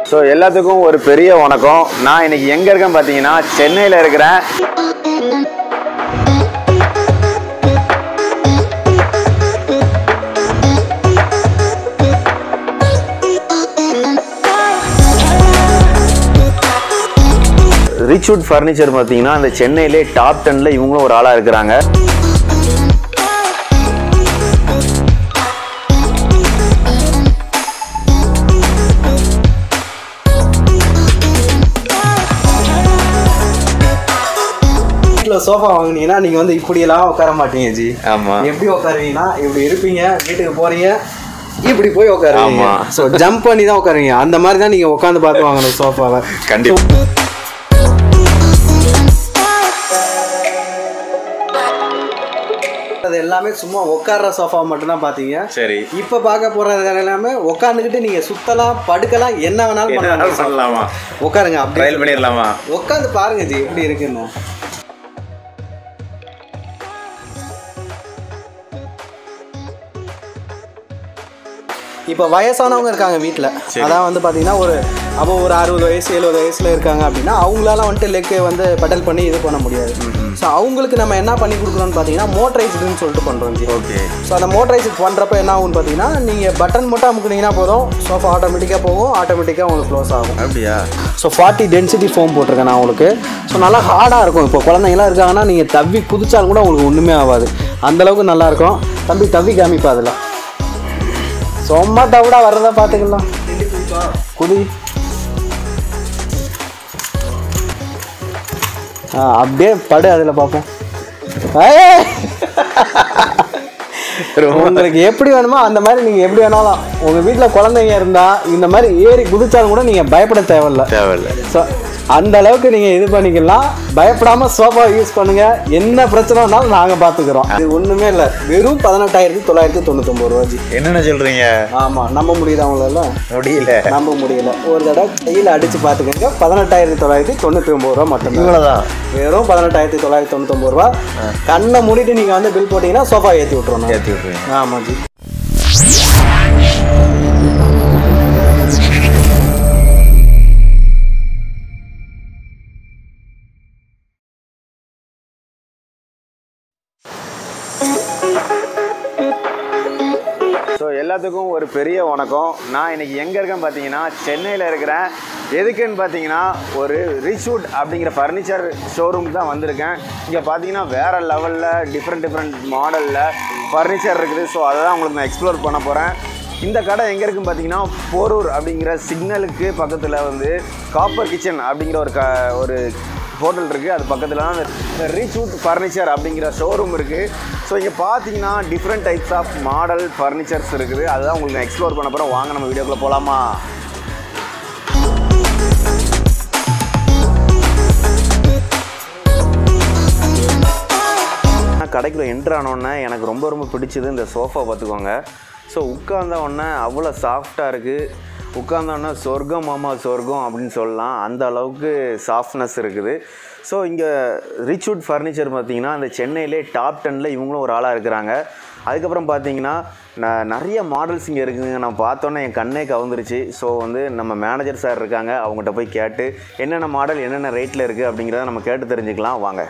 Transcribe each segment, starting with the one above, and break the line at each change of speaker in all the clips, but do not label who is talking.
So எல்லாத்துக்கும் ஒரு பெரிய வணக்கம் நான் இன்னைக்கு எங்கே இருக்கேன் பார்த்தீங்கன்னா சென்னையில் இருக்கிறேன் ரிச்வுட் ஃபர்னிச்சர் பார்த்தீங்கன்னா அந்த சென்னையிலே டாப் டென்னில் இவங்களும் ஒரு ஆளாக இருக்கிறாங்க
வீட்டில் சோஃபா வாங்குனீங்கன்னா நீங்கள் வந்து இப்படியெல்லாம் உட்கார மாட்டீங்க ஜி
ஆமாம்
எப்படி உட்காருவீங்கன்னா இப்படி இருப்பீங்க வீட்டுக்கு போறீங்க இப்படி போய் உட்காருவீங்க
ஆமா.
ஸோ ஜம்ப் பண்ணி தான் உட்காருவீங்க அந்த மாதிரி தான் நீங்கள் உட்காந்து பார்த்து வாங்கணும் சோஃபாவை
கண்டிப்பாக
அது எல்லாமே சும்மா உட்கார்ற சோஃபா மட்டும் தான் பார்த்தீங்க
சரி
இப்போ பார்க்க போறது எல்லாமே உட்காந்துக்கிட்டு நீங்கள் சுத்தலாம் படுக்கலாம் என்ன வேணாலும்
என்ன
பண்ணலாம்
பண்ணலாமா
உட்காருங்க அப்படி
ட்ரையல் பண்ணிடலாமா
உட்காந்து பாருங்க ஜி எப்படி இருக்குன்னு இப்போ வயசானவங்க இருக்காங்க வீட்டில் அதான் வந்து பார்த்தீங்கன்னா ஒரு அப்போ ஒரு அறுபது வயசு எழுபது வயசில் இருக்காங்க அப்படின்னா அவங்களால வந்துட்டு லெக்கு வந்து பெடல் பண்ணி இது பண்ண முடியாது ஸோ அவங்களுக்கு நம்ம என்ன பண்ணி கொடுக்குறோம்னு பார்த்தீங்கன்னா மோட்டரைஸ்டுன்னு சொல்லிட்டு பண்ணுறோம் ஜி
ஓகே
ஸோ அந்த மோட்டரைஸ் பண்ணுறப்ப என்ன ஆகும்னு பார்த்தீங்கன்னா நீங்கள் பட்டன் மட்டும் அமுக்குனீங்கன்னா போதும் சோஃபா ஆட்டோமேட்டிக்காக போகும் ஆட்டோமேட்டிக்காக உங்களுக்கு க்ளோஸ் ஆகும்
அப்படியா
ஸோ ஃபார்ட்டி டென்சிட்டி ஃபோம் போட்டிருக்கேன் நான் உங்களுக்கு ஸோ நல்லா ஹார்டாக இருக்கும் இப்போ குழந்தைங்களாம் இருக்காங்கன்னா நீங்கள் தவ்வி குதிச்சாலும் கூட உங்களுக்கு ஒன்றுமே ஆகாது அந்தளவுக்கு நல்லா இருக்கும் தம்பி தவ்வி காமிப்பா அதில் சும்மா தவிடா வர்றதா பார்த்துக்கலாம் குதி ஆ அப்படியே படு அதில் பார்ப்போம் ஏய்! உங்களுக்கு எப்படி வேணுமோ அந்த மாதிரி நீங்கள் எப்படி வேணாலும் உங்கள் வீட்டில் குழந்தைங்க இருந்தால் இந்த மாதிரி ஏறி குதிச்சாலும் கூட நீங்கள் பயப்பட தேவையில்ல
தேவையில்ல
ஸோ அந்த அளவுக்கு நீங்கள் இது பண்ணிக்கலாம் பயப்படாமல் சோஃபா யூஸ் பண்ணுங்க என்ன பிரச்சனை வந்தாலும் நாங்கள் பார்த்துக்குறோம் இது ஒன்றுமே இல்லை வெறும் பதினெட்டாயிரத்தி தொள்ளாயிரத்தி தொண்ணூத்தொம்பது ரூபா ஜி
என்னென்ன சொல்றீங்க
ஆமாம் நம்ப முடியுது அவங்களால
முடியல
நம்ப முடியல ஒரு தடவை கையில் அடித்து பார்த்துக்கோங்க பதினெட்டாயிரத்தி தொள்ளாயிரத்தி தொண்ணூற்றி ஒம்பது ரூபா மட்டும்தான்
இவ்வளோதான்
வெறும் பதினெட்டாயிரத்தி தொள்ளாயிரத்தி தொண்ணூத்தொம்பது ரூபா கண்ணை மூடிட்டு நீங்கள் வந்து பில் போட்டிங்கன்னா சோஃபா ஏற்றி விட்ருவோம்
ஏற்றி விட்ருவீங்க
ஆமாம் ஜி
ஸோ எல்லாத்துக்கும் ஒரு பெரிய வணக்கம் நான் இன்னைக்கு எங்கே இருக்கேன் பார்த்தீங்கன்னா சென்னையில் இருக்கிறேன் எதுக்குன்னு பார்த்தீங்கன்னா ஒரு ரிச்சூட் அப்படிங்கிற ஃபர்னிச்சர் ஷோரூம் தான் வந்திருக்கேன் இங்கே பார்த்தீங்கன்னா வேறு லெவலில் டிஃப்ரெண்ட் டிஃப்ரெண்ட் மாடலில் ஃபர்னிச்சர் இருக்குது ஸோ அதை தான் உங்களுக்கு நான் எக்ஸ்ப்ளோர் பண்ண போகிறேன் இந்த கடை எங்கே இருக்குன்னு பார்த்தீங்கன்னா போரூர் அப்படிங்கிற சிக்னலுக்கு பக்கத்தில் வந்து காப்பர் கிச்சன் அப்படிங்கிற ஒரு க ஒரு ஹோட்டல் இருக்குது அது பக்கத்தில் தான் இந்த ரீச்சூட் ஃபர்னிச்சர் அப்படிங்கிற ஷோரூம் இருக்குது ஸோ இங்கே பார்த்தீங்கன்னா different types of model furnitures இருக்குது அதுதான் உங்களுக்கு நான் எக்ஸ்ப்ளோர் பண்ண போகிறேன் வாங்க நம்ம வீடியோக்குள்ளே போகலாமா கடைக்குள்ள என்ட்ரு ஆனோடனே எனக்கு ரொம்ப ரொம்ப பிடிச்சது இந்த சோஃபா பார்த்துக்கோங்க ஸோ உட்கார்ந்த உடனே அவ்வளோ சாஃப்டாக இருக்குது உட்கார்ந்த உடனே சொர்க்கம் மாமா சொர்க்கம் அப்படின்னு சொல்லலாம் அந்த அளவுக்கு சாஃப்ட்னஸ் இருக்குது ஸோ இங்கே ரிச்வுட் ஃபர்னிச்சர் பார்த்தீங்கன்னா அந்த சென்னையிலே டாப் டென்னில் இவங்களும் ஒரு ஆளாக இருக்கிறாங்க அதுக்கப்புறம் பார்த்தீங்கன்னா ந- நிறைய மாடல்ஸ் இங்கே இருக்குங்க நான் பார்த்தோன்னே என் கண்ணே கவுந்துருச்சு ஸோ வந்து நம்ம மேனேஜர் சார் இருக்காங்க அவங்ககிட்ட போய் கேட்டு என்னென்ன மாடல் என்னென்ன ரேட்டில் இருக்குது அப்படிங்கிறத நம்ம கேட்டு தெரிஞ்சுக்கலாம் வாங்க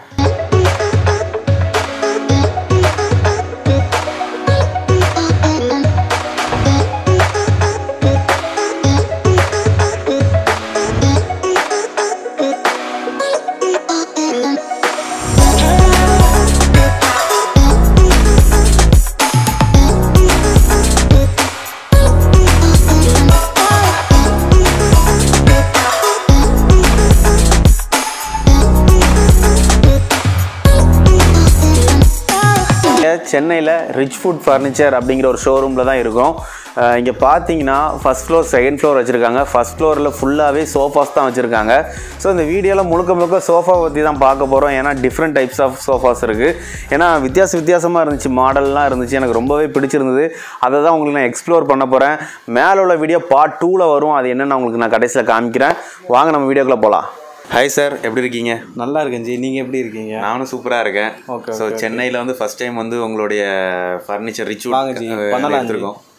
சென்னையில் ரிச் ஃபுட் ஃபர்னிச்சர் அப்படிங்கிற ஒரு ஷோரூமில் தான் இருக்கும் இங்கே பார்த்தீங்கன்னா ஃபஸ்ட் ஃப்ளோர் செகண்ட் ஃப்ளோர் வச்சுருக்காங்க ஃபஸ்ட் ஃப்ளோரில் ஃபுல்லாகவே சோஃபாஸ் தான் வச்சுருக்காங்க ஸோ இந்த வீடியோவில் முழுக்க முழுக்க சோஃபா பற்றி தான் பார்க்க போகிறோம் ஏன்னா டிஃப்ரெண்ட் டைப்ஸ் ஆஃப் சோஃபாஸ் இருக்குது ஏன்னா வித்தியாச வித்தியாசமாக இருந்துச்சு மாடல்லாம் இருந்துச்சு எனக்கு ரொம்பவே பிடிச்சிருந்தது அதை தான் உங்களுக்கு நான் எக்ஸ்ப்ளோர் பண்ண போகிறேன் மேலே உள்ள வீடியோ பார்ட் டூவில் வரும் அது என்னென்னு உங்களுக்கு நான் கடைசியில் காமிக்கிறேன் வாங்க நம்ம வீடியோக்குள்ளே போகலாம் ஹாய் சார் எப்படி இருக்கீங்க
நல்லா இருக்கேன் ஜி நீங்கள் எப்படி இருக்கீங்க
நானும் சூப்பராக இருக்கேன்
Okay,
ஸோ சென்னையில் வந்து ஃபர்ஸ்ட் டைம் வந்து உங்களுடைய ஃபர்னிச்சர் ரிச்
வாங்க ஜி, பண்ணலாம் ஜி.
எடுத்திருக்கோம்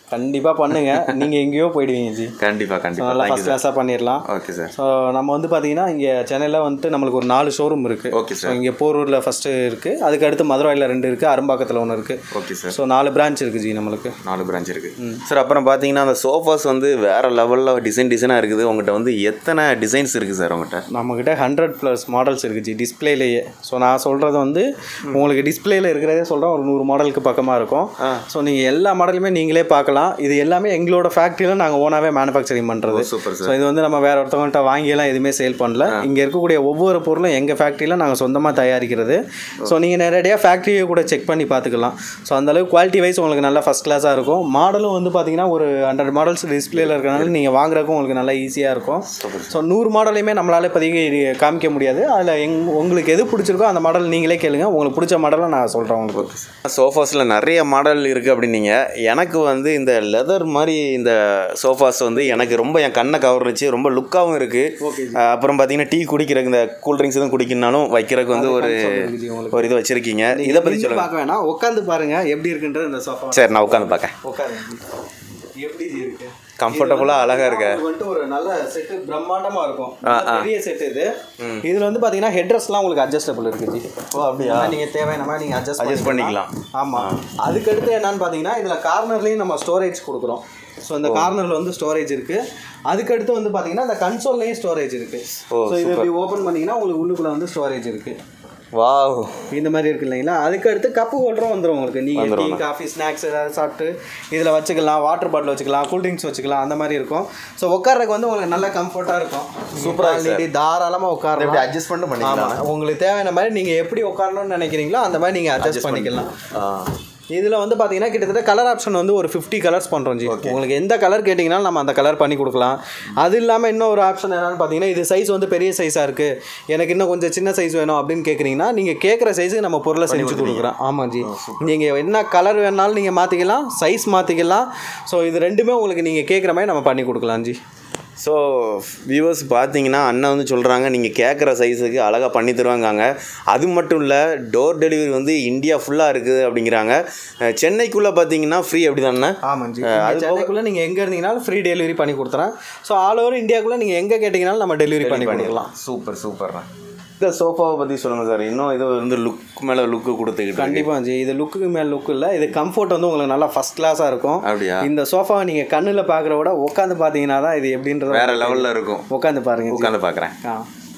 கண்டிப்பாக பண்ணுங்க நீங்கள் எங்கேயோ போயிடுவீங்க ஜி
கண்டிப்பா கண்டிப்பா
நல்லா ஃபஸ்ட் கிளாஸாக பண்ணிடலாம்
ஓகே சார்
ஸோ நம்ம வந்து பார்த்தீங்கன்னா இங்கே சென்னையில் வந்துட்டு நம்மளுக்கு ஒரு நாலு ஷோரூம் இருக்குது
ஓகே
ஸோ இங்கே போரூரில் ஃபஸ்ட்டு இருக்குது அதுக்கு அடுத்து மதுரையில் ரெண்டு இருக்குது அரும்பாக்கத்தில் ஒன்று இருக்குது
ஓகே சார்
ஸோ நாலு பிரான்ச் இருக்குது ஜி நம்மளுக்கு
நாலு பிரான்ச் இருக்கு சார் அப்புறம் பார்த்தீங்கன்னா அந்த சோஃபாஸ் வந்து வேற லெவலில் டிசைன் டிசைனாக இருக்குது உங்கள்கிட்ட வந்து எத்தனை டிசைன்ஸ் இருக்குது சார் உங்கள்கிட்ட
நம்மக்கிட்ட ஹண்ட்ரட் ப்ளஸ் மாடல்ஸ் இருக்குது ஜி டிஸ்பிளேலேயே ஸோ நான் சொல்கிறது வந்து உங்களுக்கு டிஸ்பிளேயில் இருக்கிறதே சொல்கிறேன் ஒரு நூறு மாடலுக்கு பக்கமாக இருக்கும் ஸோ நீங்கள் எல்லா மாடலுமே நீங்களே பார்க்கலாம் இது எல்லாமே எங்களோட ஃபேக்ட்ரியில் நாங்கள் ஓனாகவே மேனுஃபேக்சரிங் பண்ணுறது
சூப்பர்
ஸோ இது வந்து நம்ம வேற ஒருத்தவங்கள்ட்ட வாங்கியெல்லாம் எதுவுமே சேல் பண்ணல இங்கே இருக்கக்கூடிய ஒவ்வொரு பொருளும் எங்கள் ஃபேக்ட்ரியில் நாங்கள் சொந்தமாக தயாரிக்கிறது ஸோ நீங்கள் நேரடியாக ஃபேக்ட்ரியை கூட செக் பண்ணி பார்த்துக்கலாம் ஸோ அந்தளவுக்கு குவாலிட்டி வைஸ் உங்களுக்கு நல்லா ஃபஸ்ட் கிளாஸாக இருக்கும் மாடலும் வந்து பார்த்தீங்கன்னா ஒரு ஹண்ட்ரட் மாடல்ஸ் டிஸ்பிளேல இருக்கிறனால நீங்கள் வாங்குறதுக்கும் உங்களுக்கு நல்லா ஈஸியாக இருக்கும் ஸோ நூறு மாடலையுமே நம்மளால் இப்போதைக்கு காமிக்க முடியாது அதில் எங் உங்களுக்கு எது பிடிச்சிருக்கோ அந்த மாடல் நீங்களே கேளுங்க உங்களுக்கு பிடிச்ச மாடலை நான் சொல்கிறேன் உங்களுக்கு
சோஃபாஸில் நிறைய மாடல் இருக்குது அப்படின்னீங்க எனக்கு வந்து இந்த லெதர் மாதிரி இந்த சோஃபாஸ் வந்து எனக்கு ரொம்ப என் கண்ணை கவர்ந்துச்சு ரொம்ப லுக்காகவும் இருக்குது அப்புறம் பார்த்தீங்கன்னா டீ குடிக்கிறதுக்கு இந்த கூல்ட்ரிங்க்ஸ் எதுவும் குடிக்கணும்னாலும் வைக்கிறதுக்கு வந்து ஒரு ஒரு இது வச்சுருக்கீங்க இதை பற்றி சொல்லுங்கள்
பார்க்க வேணாம் உட்காந்து பாருங்க எப்படி இருக்குன்றது இந்த சோஃபா
சரி நான் உட்காந்து பார்க்கேன்
உட்காருங்க எப்படி இருக்கு
கம்ஃபர்டபுளாக அழகாக இருக்கு
இது வந்துட்டு ஒரு நல்ல செட்டு பிரம்மாண்டமா இருக்கும் பெரிய செட் இது இதுல வந்து பாத்தீங்கன்னா ஹெட்ரஸ்லாம் உங்களுக்கு அட்ஜஸ்டபிள் இருக்கு ஜி
ஓ அப்படியா
நீங்க தேவையான மாதிரி நீங்க அட்ஜஸ்ட்
Adjust பண்ணிக்கலாம்.
ஆமா அதுக்கு அடுத்து என்னன்னு பாத்தீங்கன்னா இதுல கார்னர்லயும் நம்ம ஸ்டோரேஜ் கொடுக்குறோம் ஸோ இந்த கார்னர்ல வந்து ஸ்டோரேஜ் இருக்கு அதுக்கு அடுத்து வந்து பாத்தீங்கன்னா இந்த கன்சோல்லையும் ஸ்டோரேஜ் இருக்கு
ஓ,
ஸோ இது இப்படி ஓப்பன் பண்ணீங்கன்னா உங்களுக்கு உள்ளுக்குள்ள வந்து ஸ்டோரேஜ் இருக்கு
வாவ்
இந்த மாதிரி இருக்கு இல்லைங்களா அதுக்கு அடுத்து கப்பு ஹோல்டரும் வந்துடும் உங்களுக்கு நீங்கள் டீ காஃபி ஸ்நாக்ஸ் ஏதாவது சாப்பிட்டு இதில் வச்சுக்கலாம் வாட்டர் பாட்டில் வச்சுக்கலாம் கூல் ட்ரிங்க்ஸ் வச்சுக்கலாம் அந்த மாதிரி இருக்கும் ஸோ உட்கார்றதுக்கு வந்து உங்களுக்கு நல்ல கம்ஃபர்ட்டாக இருக்கும் சூப்பராக நீட்டி தாராளமாக உட்காரலாம்
அட்ஜஸ்ட் பண்ணிட்டு
ஆமாம் உங்களுக்கு தேவையான மாதிரி நீங்கள் எப்படி உட்காரணும்னு நினைக்கிறீங்களோ அந்த மாதிரி நீங்கள் அட்ஜஸ்ட் பண்ணிக்கலாம் இதில் வந்து பார்த்தீங்கன்னா கிட்டத்தட்ட கலர் ஆப்ஷன் வந்து ஒரு ஃபிஃப்டி கலர்ஸ் பண்ணுறோம் ஜி உங்களுக்கு எந்த கலர் கேட்டிங்கனாலும் நம்ம அந்த கலர் பண்ணி கொடுக்கலாம் அது இல்லாமல் இன்னும் ஒரு ஆப்ஷன் என்னன்னு பார்த்தீங்கன்னா இது சைஸ் வந்து பெரிய சைஸாக இருக்குது எனக்கு இன்னும் கொஞ்சம் சின்ன சைஸ் வேணும் அப்படின்னு கேட்குறீங்கன்னா நீங்கள் கேட்குற சைஸுக்கு நம்ம பொருளை செஞ்சு கொடுக்குறோம் ஆமாம் ஜி நீங்கள் என்ன கலர் வேணாலும் நீங்கள் மாற்றிக்கலாம் சைஸ் மாற்றிக்கலாம் ஸோ இது ரெண்டுமே உங்களுக்கு நீங்கள் கேட்குற மாதிரி நம்ம பண்ணி கொடுக்கலாம் ஜி
ஸோ வியூவர்ஸ் பார்த்தீங்கன்னா அண்ணன் வந்து சொல்கிறாங்க நீங்கள் கேட்குற சைஸுக்கு அழகாக பண்ணி தருவாங்க அது மட்டும் இல்லை டோர் டெலிவரி வந்து இந்தியா ஃபுல்லாக இருக்குது அப்படிங்கிறாங்க அஹ் சென்னைக்குள்ளே பார்த்தீங்கன்னா ஃப்ரீ அப்படி தானே
ஆமாம் ஜி சென்னைக்குள்ளே நீங்கள் எங்கே இருந்தீங்கனாலும் ஃப்ரீ டெலிவரி பண்ணி கொடுத்துறேன் ஸோ ஆல் ஓவர் இந்தியாக்குள்ளே நீங்கள் எங்கே கேட்டிங்கனாலும் நம்ம டெலிவரி பண்ணி கொடுக்கலாம்
சூப்பர் சூப்பர்ண்ணா இந்த சோஃபாவை பற்றி சொல்லுங்கள் சார் இன்னும் இது வந்து லுக் மேலே லுக்கு கொடுத்துக்கிட்டு இருக்கு.
கண்டிப்பாக ஜி இது லுக்குக்கு மேல் லுக் இல்லை இது கம்ஃபர்ட் வந்து உங்களுக்கு நல்லா ஃபஸ்ட் கிளாஸாக இருக்கும்
அப்படியா
இந்த சோஃபாவை நீங்கள் கண்ணில் பார்க்குற விட உட்காந்து பார்த்தீங்கன்னா தான் இது எப்படின்றது
வேற லெவலில் இருக்கும்
உட்காந்து பாருங்க ஜி.
உட்காந்து பார்க்குறேன்
ஆ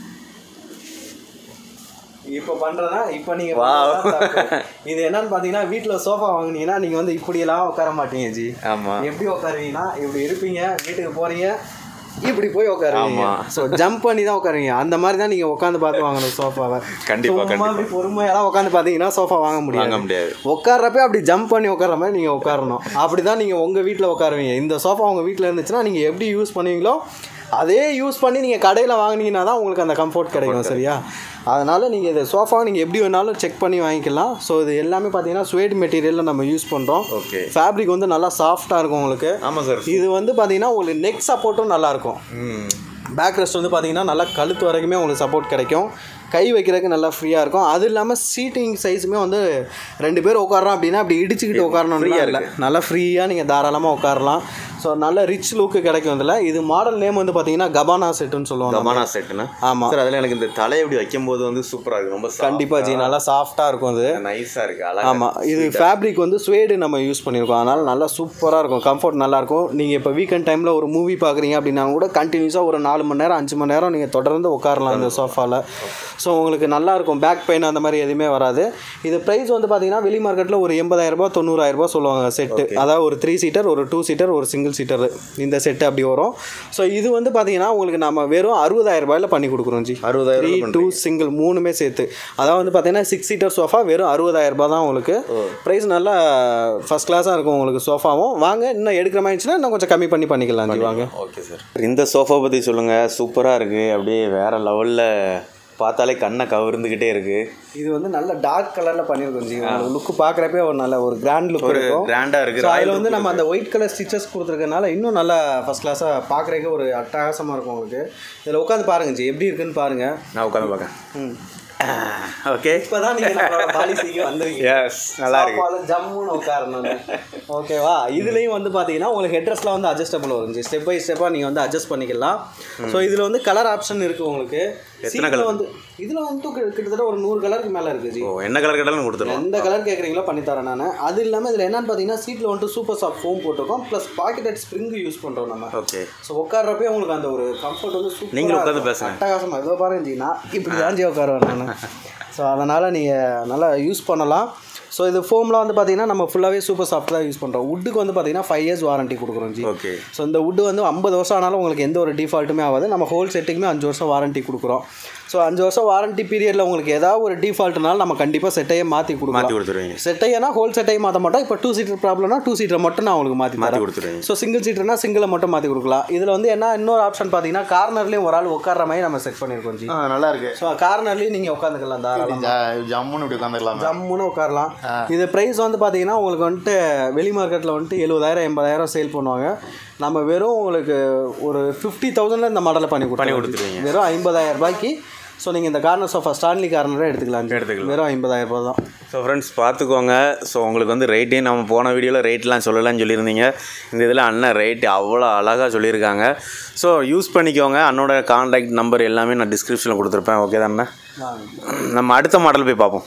இப்போ பண்ணுறதா இப்போ நீங்கள்
Wow.
இது என்னன்னு பார்த்தீங்கன்னா வீட்டில் சோஃபா வாங்குனீங்கன்னா நீங்கள் வந்து இப்படியெல்லாம் உட்கார மாட்டீங்க ஜி
ஆமாம்
எப்படி உட்காருவீங்கன்னா இப்படி இருப்பீங்க வீட்டுக்கு போறீங்க இப்படி போய் உட்காருவீங்க
ஆமா.
ஸோ ஜம்ப் பண்ணி தான் உட்காருவீங்க அந்த மாதிரி தான் நீங்கள் உட்காந்து பார்த்து வாங்கணும் சோஃபாவை
கண்டிப்பா,
சும்மா அப்படி பொறுமையெல்லாம் உட்காந்து பார்த்தீங்கன்னா சோஃபா வாங்க
வாங்க
முடியாது
முடியாது
உட்கார்றப்ப அப்படி ஜம்ப் பண்ணி உட்கார்ற மாதிரி நீங்கள் உட்காரணும் அப்படி தான் நீங்கள் உங்கள் வீட்டில் உட்காருவீங்க இந்த சோஃபா உங்கள் வீட்டில் இருந்துச்சுன்னா நீங்கள் எப்படி யூஸ் பண்ணுவீங்களோ அதே யூஸ் பண்ணி நீங்கள் கடையில் வாங்குனீங்கன்னா தான் உங்களுக்கு அந்த கம்ஃபர்ட் கிடைக்கும் சரியா அதனால் நீங்கள் இந்த சோஃபாவை நீங்கள் எப்படி வேணாலும் செக் பண்ணி வாங்கிக்கலாம் ஸோ இது எல்லாமே பார்த்தீங்கன்னா ஸ்வேட் மெட்டீரியலில் நம்ம யூஸ் பண்ணுறோம்
ஓகே
ஃபேப்ரிக் வந்து நல்லா சாஃப்டாக இருக்கும் உங்களுக்கு
ஆமாம் சார்
இது வந்து பார்த்தீங்கன்னா உங்களுக்கு நெக் சப்போர்ட்டும் நல்லாயிருக்கும்
ம்
பேக் ரெஸ்ட் வந்து பார்த்தீங்கன்னா நல்லா கழுத்து வரைக்குமே உங்களுக்கு சப்போர்ட் கிடைக்கும் கை வைக்கிறதுக்கு நல்லா ஃப்ரீயாக இருக்கும் அது இல்லாமல் சீட்டிங் சைஸுமே வந்து ரெண்டு பேர் உட்காரோம் அப்படின்னா அப்படி இடிச்சுக்கிட்டு உட்காரணும் இல்லை நல்லா ஃப்ரீயாக நீங்கள் தாராளமாக உட்காரலாம் ஸோ நல்ல ரிச் லுக்கு கிடைக்கும் இதில் இது மாடல் நேம் வந்து பார்த்தீங்கன்னா கபானா செட்டுன்னு சொல்லுவாங்க
கபானா செட்டுனா
ஆமாம்
சார் அதில் எனக்கு இந்த தலையை இப்படி வைக்கும்போது வந்து சூப்பராக இருக்குது ரொம்ப
கண்டிப்பாக ஜி நல்லா சாஃப்டாக இருக்கும் அது
நைஸாக இருக்குது அழகா
ஆமாம் இது ஃபேப்ரிக் வந்து ஸ்வேடு நம்ம யூஸ் பண்ணியிருக்கோம் அதனால் நல்லா சூப்பராக இருக்கும் கம்ஃபர்ட் நல்லாயிருக்கும் நீங்கள் இப்போ வீக்கெண்ட் டைமில் ஒரு மூவி பார்க்குறீங்க அப்படின்னா கூட கண்டினியூஸாக ஒரு நாலு மணி நேரம் அஞ்சு மணி நேரம் நீங்கள் தொடர்ந்து உட்காரலாம் இந்த சோஃபாவில் ஸோ உங்களுக்கு நல்லா இருக்கும் பேக் பெயின் அந்த மாதிரி எதுவுமே வராது இது ப்ரைஸ் வந்து பார்த்தீங்கன்னா வெளி மார்க்கெட்டில் ஒரு எண்பதாயிரரூபா தொண்ணூறாயிரரூபா சொல்லுவாங்க செட்டு அதாவது ஒரு த்ரீ சீட்டர் ஒரு டூ சீட்டர் ஒரு சிங்கிள் சீட்டர் இந்த செட்டு அப்படி வரும் ஸோ இது வந்து பார்த்தீங்கன்னா உங்களுக்கு நம்ம வெறும் அறுபதாயிரம் ரூபாயில் பண்ணி கொடுக்குறோம் ஜி
அறுபதாயிரம்
த்ரீ டூ சிங்கிள் மூணுமே சேர்த்து அதாவது வந்து பார்த்தீங்கன்னா சிக்ஸ் சீட்டர் சோஃபா வெறும் அறுபதாயிரம் ரூபாய் தான் உங்களுக்கு ப்ரைஸ் நல்லா ஃபஸ்ட் கிளாஸாக இருக்கும் உங்களுக்கு சோஃபாவும் வாங்க இன்னும் எடுக்கிற மாதிரி இருந்துச்சுன்னா இன்னும் கொஞ்சம் கம்மி பண்ணி பண்ணிக்கலாம் ஜி வாங்க
ஓகே சார் இந்த சோஃபா பற்றி சொல்லுங்கள் சூப்பராக இருக்குது அப்படியே வேறு லெவலில் பார்த்தாலே கண்ணை கவர்ந்துக்கிட்டே இருக்குது
இது வந்து நல்ல டார்க் கலரில் பண்ணியிருக்கோம் ஜி உங்களுக்கு லுக் பார்க்குறப்பே ஒரு நல்ல ஒரு கிராண்ட் லுக் இருக்கும்
கிராண்டாக இருக்குது
ஸோ அதில் வந்து நம்ம அந்த ஒயிட் கலர் ஸ்டிச்சஸ் கொடுத்துருக்கனால இன்னும் நல்லா ஃபஸ்ட் கிளாஸாக பார்க்குறதுக்கு ஒரு அட்டகாசமாக இருக்கும் உங்களுக்கு இதில் உட்காந்து பாருங்க ஜி எப்படி இருக்குன்னு பாருங்கள்
நான் உட்காந்து பார்க்கேன்
ம்
ஓகே
இப்பதான் நீங்க நம்மளோட பாலிசிக்கு வந்திருக்கீங்க
எஸ் நல்லா இருக்கு
சாப்பாடு ஜம்முன்னு உட்காரணும் ஓகேவா இதுலேயும் வந்து பார்த்தீங்கன்னா உங்களுக்கு ஹெட்ரஸ்லாம் வந்து அட்ஜஸ்டபிள் வரும் ஸ்டெப் பை ஸ்டெப்பாக நீங்கள் வந்து அட்ஜஸ்ட் பண்ணிக்கலாம் ஸோ இதில் வந்து கலர் ஆப்ஷன் இருக்குது உங்களுக்கு
எத்தனை
சீட்டில் வந்து இதில் வந்து கிட்ட- கிட்டத்தட்ட ஒரு நூறு கலருக்கு மேலே இருக்குது ஜி
ஓ என்ன கலர் கேட்டாலும் கொடுத்துருவோம்
எந்த கலர் கேட்குறீங்களோ பண்ணி தரேன் நான் அது இல்லாமல் இதில் என்னன்னு பார்த்தீங்கன்னா சீட்டில் வந்துட்டு சூப்பர் சாஃப்ட் ஃபோம் போட்டிருக்கோம் ப்ளஸ் பாக்கெட் ஸ்ப்ரிங் யூஸ் பண்ணுறோம் நம்ம
ஓகே
ஸோ உட்கார்றப்பே உங்களுக்கு அந்த ஒரு கம்ஃபர்ட் வந்து சூப்பர்
நீங்களும் உட்காந்து பேசுங்க
அட்டகாசமாக இதோ பாருங்க ஜி நான் இப்படி தாஞ்சி உட்காருவேன் நான் ஸோ அதனால் நீங்கள் நல்லா யூஸ் பண்ணலாம் ஸோ இது ஃபோம்லாம் வந்து பார்த்தீங்கன்னா நம்ம ஃபுல்லாகவே சூப்பர் சாஃப்ட் தான் யூஸ் பண்ணுறோம் வுட்டுக்கு வந்து பார்த்தீங்கன்னா ஃபைவ் இயர்ஸ் வாரண்டி கொடுக்குறோம் ஜி
ஓகே
ஸோ இந்த வுட்டு வந்து ஐம்பது வருஷம் ஆனாலும் உங்களுக்கு எந்த ஒரு டிஃபால்ட்டுமே ஆகாது நம்ம ஹோல் செட்டுக்குமே அஞ்சு வருஷம் வாரண்டி கொடுக்குறோம் ஸோ அஞ்சு வருஷம் வாரண்டி பீரியடில் உங்களுக்கு ஏதாவது ஒரு டிஃபால்ட்னால நம்ம கண்டிப்பாக செட்டையே மாற்றி
மாற்றி
கொடுக்கலாம்
கொடுத்துருவீங்க
செட்டையனா ஹோல் செட்டையை மாற்ற மாட்டோம் இப்போ டூ சீட்டர் ப்ராப்ளம்னா டூ சீட்டர் மட்டும் நான் உங்களுக்கு மாற்றி
மாற்றி
தரேன்
கொடுத்துருவீங்க
ஸோ சிங்கிள் சீட்டர்னா சிங்கிளை மட்டும் மாற்றி கொடுக்கலாம் இதில் வந்து என்ன இன்னொரு ஆப்ஷன் பார்த்தீங்கன்னா கார்னர்லேயும் ஒரு ஆள் உட்கார்ற மாதிரி நம்ம செட் பண்ணியிருக்கோம் ஜி
ஆ நல்லா இருக்கு
ஸோ கார்னர்லேயும் நீங்கள் உட்காந்துக்கலாம் தாராளமாக
ஜா- ஜம்முன்னு இப்படி உட்காந்துக்கலாம்
ஜம்முன்னு உட்காரலாம் இது ப்ரைஸ் வந்து பார்த்தீங்கன்னா உங்களுக்கு வந்துட்டு வெளி மார்க்கெட்டில் வந்துட்டு எழுபதாயிரம் எண்பதாயிரம் சேல் பண்ணுவாங்க நம்ம வெறும் உங்களுக்கு ஒரு ஃபிஃப்டி தௌசண்டில் இந்த மாடலை பண்ணி
பண்ணி
கொடுத்துருவோம்
கொடுத்துருவீங்க
வெறும் ஐம்பதாயிரம் ரூபாய்க்கு ஸோ நீங்கள் இந்த கார்னர் சோஃபா ஸ்டான்லி கார்னரே எடுத்துக்கலாம் ஜி.
எடுத்துக்கலாம்.
வெறும் ஐம்பதாயிரம் ரூபாய் தான்
ஸோ ஃப்ரெண்ட்ஸ் பார்த்துக்கோங்க ஸோ உங்களுக்கு வந்து ரேட்டையும் நம்ம போன வீடியோவில் ரேட்லாம் சொல்லலாம்னு சொல்லியிருந்தீங்க இந்த இதில் அண்ணன் ரேட் அவ்வளோ அழகாக சொல்லியிருக்காங்க ஸோ யூஸ் பண்ணிக்கோங்க அண்ணோட கான்டாக்ட் நம்பர் எல்லாமே நான் டிஸ்கிரிப்ஷனில் கொடுத்துருப்பேன் ஓகே தானே நம்ம அடுத்த மாடல் போய் பார்ப்போம்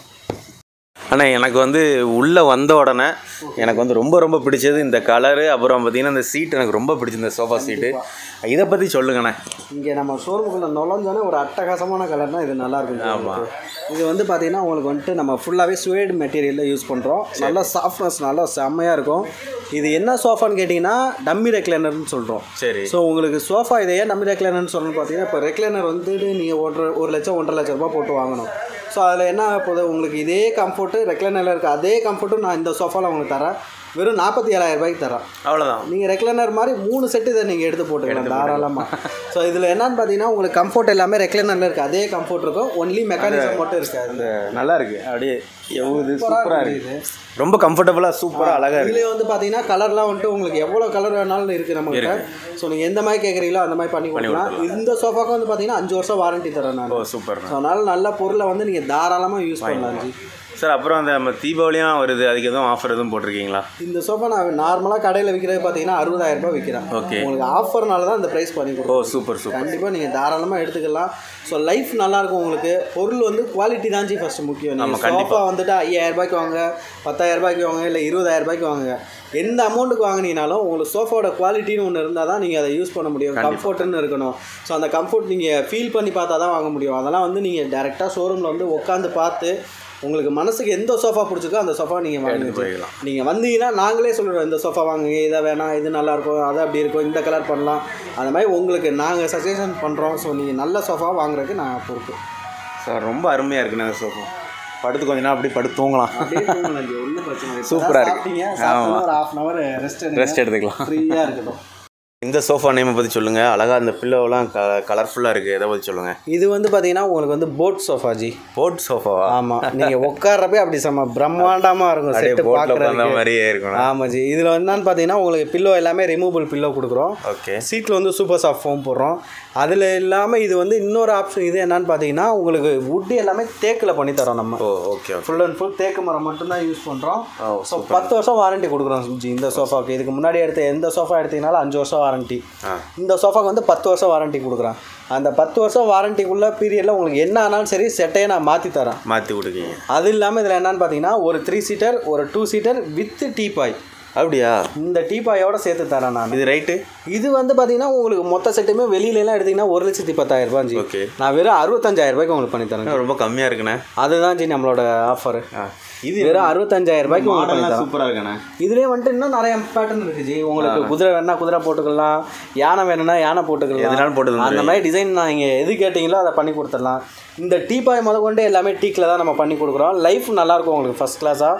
அண்ணா எனக்கு வந்து உள்ளே வந்த உடனே எனக்கு வந்து ரொம்ப ரொம்ப பிடிச்சது இந்த கலரு அப்புறம் பார்த்தீங்கன்னா இந்த சீட் எனக்கு ரொம்ப பிடிச்சது இந்த சோஃபா சீட்டு இதை பற்றி சொல்லுங்கண்ணே
இங்கே நம்ம ஷோரூமுக்குள்ள நுழைஞ்சோன்னே ஒரு அட்டகாசமான கலர்னா இது நல்லா இருக்கும்
ஆமாம்.
இது வந்து பார்த்தீங்கன்னா உங்களுக்கு வந்துட்டு நம்ம ஃபுல்லாகவே சுவேடு மெட்டீரியலில் யூஸ் பண்ணுறோம் நல்லா சாஃப்ட்னஸ் நல்லா செம்மையாக இருக்கும் இது என்ன சோஃபான்னு கேட்டிங்கன்னா டம்மி ரெக்லைனர்னு சொல்கிறோம்
சரி
ஸோ உங்களுக்கு சோஃபா இதையே டம்மி ரெக்லைனர்னு சொல்லணும்னு பார்த்தீங்கன்னா இப்போ ரெக்லைனர் வந்துட்டு நீங்கள் ஒன்றரை ஒரு லட்சம் ஒன்றரை லட்ச ரூபாய் போட்டு வாங்கணும் ஸோ அதில் என்ன ஆக போகுது உங்களுக்கு இதே கம்ஃபர்ட்டு ரெக்லைனரில் இருக்க அதே கம்ஃபர்ட்டும் நான் இந்த சோஃபாவில் உங்களுக்கு தரேன் வெறும் நாற்பத்தி ஏழாயிரம் ரூபாய்க்கு தரேன்
அவ்வளோதான்
நீங்கள் ரெக்லைனர் மாதிரி மூணு செட்டு இதை நீங்கள் எடுத்து போட்டுக்கலாம் தாராளமாக ஸோ இதில் என்னன்னு பார்த்தீங்கன்னா உங்களுக்கு கம்ஃபர்ட் எல்லாமே ரெக்லைனரில் இருக்குது அதே கம்ஃபர்ட் இருக்கும் ஒன்லி மெக்கானிசம் மட்டும் இருக்காது
நல்லா இருக்கு அப்படியே எவ்வளவு சூப்பராக
இருக்கு
இருக்கு ரொம்ப கம்ஃபர்டபுளாக சூப்பராக அழகாக இருக்கு
இதுலேயே வந்து பார்த்தீங்கன்னா கலர்லாம் வந்துட்டு உங்களுக்கு எவ்வளோ கலர் வேணாலும் இருக்குது நம்மகிட்ட ஸோ நீங்கள் எந்த மாதிரி கேட்குறீங்களோ அந்த மாதிரி பண்ணி கொடுக்கலாம் இந்த சோஃபாக்கு வந்து பார்த்தீங்கன்னா அஞ்சு வருஷம் வாரண்டி தரேன் நான்
ஓ சூப்பர்
ஸோ அதனால நல்ல பொருளை வந்து நீங்கள் தாராளமாக யூஸ் பண்ணலாம் ஜி
சார் அப்புறம் அந்த நம்ம தீபாவளியும் வருது அதுக்கு எதுவும் ஆஃபர் எதுவும் போட்டிருக்கீங்களா
இந்த சோஃபா நான் நார்மலாக கடையில் விற்கிறது பார்த்தீங்கன்னா அறுபதாயிரம் ரூபாய் விற்கிறேன்
Okay.
உங்களுக்கு ஆஃபர்னால தான் இந்த ப்ரைஸ் பண்ணி
ஓ
கொடுக்கும்
சூப்பர் சூப்பர்
கண்டிப்பாக நீங்கள் தாராளமாக எடுத்துக்கலாம் ஸோ லைஃப் நல்லாயிருக்கும் உங்களுக்கு பொருள் வந்து குவாலிட்டி தான் ஜி ஃபஸ்ட்டு முக்கியம்
ஆமா,
நீங்கள்
கண்டிப்பா.
சோஃபா வந்துட்டு ஐயாயிரம் ரூபாய்க்கு வாங்க பத்தாயிரம் ரூபாய்க்கு வாங்க இல்லை இருபதாயிரம் ரூபாய்க்கு வாங்குங்க எந்த அமௌண்ட்டுக்கு வாங்குனீங்கனாலும் உங்களுக்கு சோஃபாவோட குவாலிட்டின்னு ஒன்று இருந்தால் தான் நீங்கள் அதை யூஸ் பண்ண முடியும் கம்ஃபர்ட்னு இருக்கணும் ஸோ அந்த கம்ஃபர்ட் நீங்கள் ஃபீல் பண்ணி பார்த்தா தான் வாங்க முடியும் அதெல்லாம் வந்து நீங்கள் டேரெக்டாக ஷோரூமில் வந்து உட்காந்து பார்த்து உங்களுக்கு மனசுக்கு எந்த சோஃபா பிடிச்சிருக்கோ அந்த சோஃபா நீங்கள் வாங்கி
போய்க்கலாம்.
நீங்கள் வந்தீங்கன்னா நாங்களே சொல்லுவோம் இந்த சோஃபா வாங்குங்க இதை வேணாம் இது நல்லா இருக்கும் அது அப்படி இருக்கும் இந்த கலர் பண்ணலாம் அந்த மாதிரி உங்களுக்கு நாங்கள் சஜஷன் பண்ணுறோம் ஸோ நீங்கள் நல்ல சோஃபா வாங்குறதுக்கு நான் பொறுப்பு
சார் ரொம்ப அருமையாக இருக்குண்ணே அந்த சோஃபா படுத்து கொஞ்ச நேரம் அப்படியே படுத்து தூங்கலாம்
அப்படியே தூங்கலாம் ஜி, ஒண்ணும் பிரச்சனை இல்லை.
சூப்பரா இருக்கு.
சாப்பிட்டீங்க, சாப்பிட்டோன்னா ஒரு half an hour rest எடுங்க.
ரெஸ்ட் எடுத்துக்கலாம்
ஃப்ரீயாக இருக்கட்டும்
இந்த சோஃபா நேமை பற்றி சொல்லுங்கள் அழகாக அந்த பில்லோவெல்லாம் க கலர்ஃபுல்லாக இருக்குது எதை பற்றி சொல்லுங்கள்
இது வந்து பார்த்தீங்கன்னா உங்களுக்கு வந்து போட் சோஃபா ஜி
போட் சோஃபாவா
ஆமாம் நீங்கள் உட்கார்றப்பே அப்படி செம்ம பிரம்மாண்டமாக இருக்கும்
அப்படியே
செட்டு
போட்டில் உட்காந்த
பார்க்குறதுக்கு
மாதிரியே இருக்கணும்
ஆமாம் ஜி இதில் என்னன்னு பார்த்தீங்கன்னா உங்களுக்கு பில்லோ எல்லாமே ரிமூவபிள் பில்லோ கொடுக்குறோம்
ஓகே
சீட்டில் வந்து சூப்பர் சாஃப்ட் ஃபோம் போடுறோம் அதில் இல்லாமல் இது வந்து இன்னொரு ஆப்ஷன் இது என்னன்னு பார்த்தீங்கன்னா உங்களுக்கு வுட்டு எல்லாமே தேக்கில் பண்ணி தரோம் நம்ம
oh okay okay
full and full தேக்கு மரம் மட்டும்தான் யூஸ் பண்ணுறோம்
ஓ
ஸோ பத்து வருஷம் வாரண்டி கொடுக்குறோம் ஜி இந்த சோஃபாவுக்கு இதுக்கு முன்னாடி எடுத்த எந்த சோஃபா எடுத்தீங்கனாலும் அஞ்சு வருஷம் வாரண்டி
ஆ
இந்த சோஃபாக்கு வந்து பத்து வருஷம் வாரண்டி கொடுக்குறேன் அந்த பத்து வருஷம் வாரண்டிக்குள்ள பீரியடில் உங்களுக்கு என்ன ஆனாலும் சரி செட்டையை நான் மாற்றி தரேன்
மாற்றி கொடுக்கீங்க
அது இல்லாமல் இதில் என்னன்னு பார்த்தீங்கன்னா ஒரு த்ரீ சீட்டர் ஒரு டூ சீட்டர் வித் டீபாய்
அப்படியா
இந்த டீபாயோட சேர்த்து தரேன் நான்
இது ரைட்டு
இது வந்து பார்த்தீங்கன்னா உங்களுக்கு மொத்த செட்டுமே வெளியில எல்லாம் எடுத்தீங்கன்னா ஒரு லட்சத்தி பத்தாயிரம் ரூபாய் ஜி
ஓகே
நான் வெறும் அறுபத்தஞ்சாயிரம் ரூபாய்க்கு உங்களுக்கு பண்ணி தரேன்
ரொம்ப கம்மியாக இருக்குண்ணே
அதுதான் ஜி நம்மளோட ஆஃபர்
ஆ இது
வெறும் அறுபத்தஞ்சாயிரம் ரூபாய்க்கு உங்களுக்கு பண்ணி
மாடல்லாம்
தரேன்
சூப்பராக இருக்குண்ணே
இதுலேயே வந்துட்டு இன்னும் நிறைய பேட்டர்ன் இருக்கு ஜி உங்களுக்கு குதிரை வேணா குதிரை போட்டுக்கலாம் யானை வேணும்னா யானை போட்டுக்கலாம்
எதுனாலும் போட்டு
அந்த
தந்துருவீங்க.
மாதிரி டிசைன் நான் நீங்கள் எது கேட்டிங்களோ அதை பண்ணி கொடுத்துடலாம் இந்த டீபாய் முத கொண்டு எல்லாமே டீக்கில் தான் நம்ம பண்ணி கொடுக்குறோம் லைஃப் நல்லாயிருக்கும் உங்களுக்கு ஃபஸ்ட் கிளாஸாக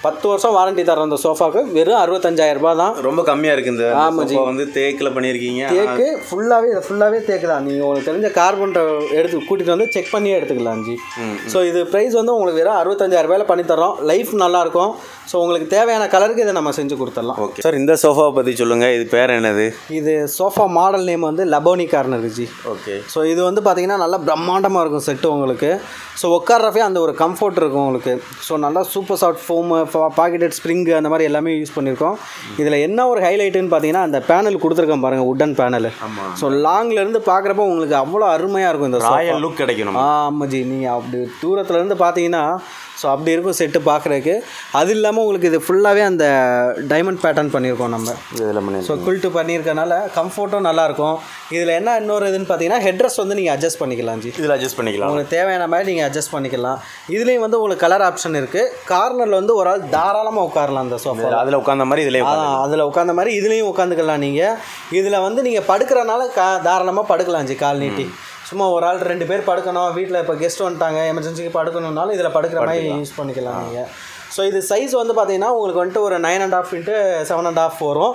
பத்து வருஷம் வாரண்டி தரோம் அந்த சோஃபாவுக்கு வெறும் அறுபத்தஞ்சாயிரம் ரூபாய் தான்
ரொம்ப கம்மியாக இருக்கு இந்த
ஆமாம்
sofa வந்து தேக்கில் பண்ணியிருக்கீங்க
தேக்கு ஃபுல்லாகவே இது ஃபுல்லாகவே தேக்கு தான் நீங்கள் உங்களுக்கு தெரிஞ்ச கார்பன் எடுத்து கூட்டிகிட்டு வந்து செக் பண்ணியே எடுத்துக்கலாம் ஜி ஸோ இது ப்ரைஸ் வந்து உங்களுக்கு வெறும் அறுபத்தஞ்சாயிரம் ரூபாயில பண்ணி தரோம் லைஃப் நல்லாயிருக்கும் ஸோ உங்களுக்கு தேவையான கலருக்கு இதை நம்ம செஞ்சு கொடுத்துடலாம்
ஓகே சார் இந்த சோஃபாவை பற்றி சொல்லுங்கள் இது பேர் என்னது
இது சோஃபா மாடல் நேம் வந்து லபோனி கார்னர் ஜி
ஓகே
ஸோ இது வந்து பார்த்தீங்கன்னா நல்லா பிரம்மாண்டமாக இருக்கும் செட்டு உங்களுக்கு ஸோ உட்கார்றப்பே அந்த ஒரு கம்ஃபர்ட் இருக்கும் உங்களுக்கு ஸோ நல்லா super soft foam pocketed spring அந்த மாதிரி எல்லாமே யூஸ் பண்ணியிருக்கோம் இதில் என்ன ஒரு ஹைலைட்டுன்னு பார்த்தீங்கன்னா அந்த பேனல் கொடுத்துருக்கோம் பாருங்கள் உட்டன் பேனல்
ஆமாம்
ஸோ லாங்லேருந்து பார்க்குறப்ப உங்களுக்கு அவ்வளோ அருமையாக இருக்கும் இந்த sofa.
ராயல் லுக் கிடைக்கணும்
ஆமாம் ஜி நீங்கள் அப்படி தூரத்துலேருந்து பார்த்தீங்கன்னா ஸோ அப்படி இருக்கும் செட்டு பார்க்குறதுக்கு அது இல்லாமல் உங்களுக்கு இது ஃபுல்லாகவே அந்த டைமண்ட் பேட்டர்ன் பண்ணியிருக்கோம் நம்ம
இதில் பண்ணி
ஸோ குல்ட்டு பண்ணியிருக்கனால கம்ஃபர்ட்டும் நல்லாயிருக்கும் இதில் என்ன இன்னொரு இதுன்னு பார்த்தீங்கன்னா ஹெட்ரஸ் வந்து நீங்கள் அட்ஜஸ்ட் பண்ணிக்கலாம் ஜி
இதில் அட்ஜஸ்ட் பண்ணிக்கலாம்
உங்களுக்கு தேவையான மாதிரி நீங்கள் அட்ஜஸ்ட் பண்ணிக்கலாம் இதுலேயும் வந்து உங்களுக்கு கலர் ஆப்ஷன் இருக்குது கார்னரில் வந்து ஒரு ஆள் தாராளமாக உட்காரலாம் அந்த சோஃபா
அதில் உட்காந்த மாதிரி இதில்
அதான் அதில் உட்காந்த மாதிரி இதுலேயும் உட்காந்துக்கலாம் நீங்கள் இதில் வந்து நீங்கள் படுக்கிறனால கா தாராளமாக படுக்கலாம் ஜி கால் நீட்டி சும்மா ஒரு ஆள் ரெண்டு பேர் படுக்கணும் வீட்டில் இப்போ கெஸ்ட் வந்துட்டாங்க எமர்ஜென்சிக்கு படுக்கணும்னாலும் இதில் படுக்கிற மாதிரி யூஸ் பண்ணிக்கலாம் நீங்கள் ஸோ இது சைஸ் வந்து பார்த்தீங்கன்னா உங்களுக்கு வந்துட்டு ஒரு nine and half into seven and half வரும்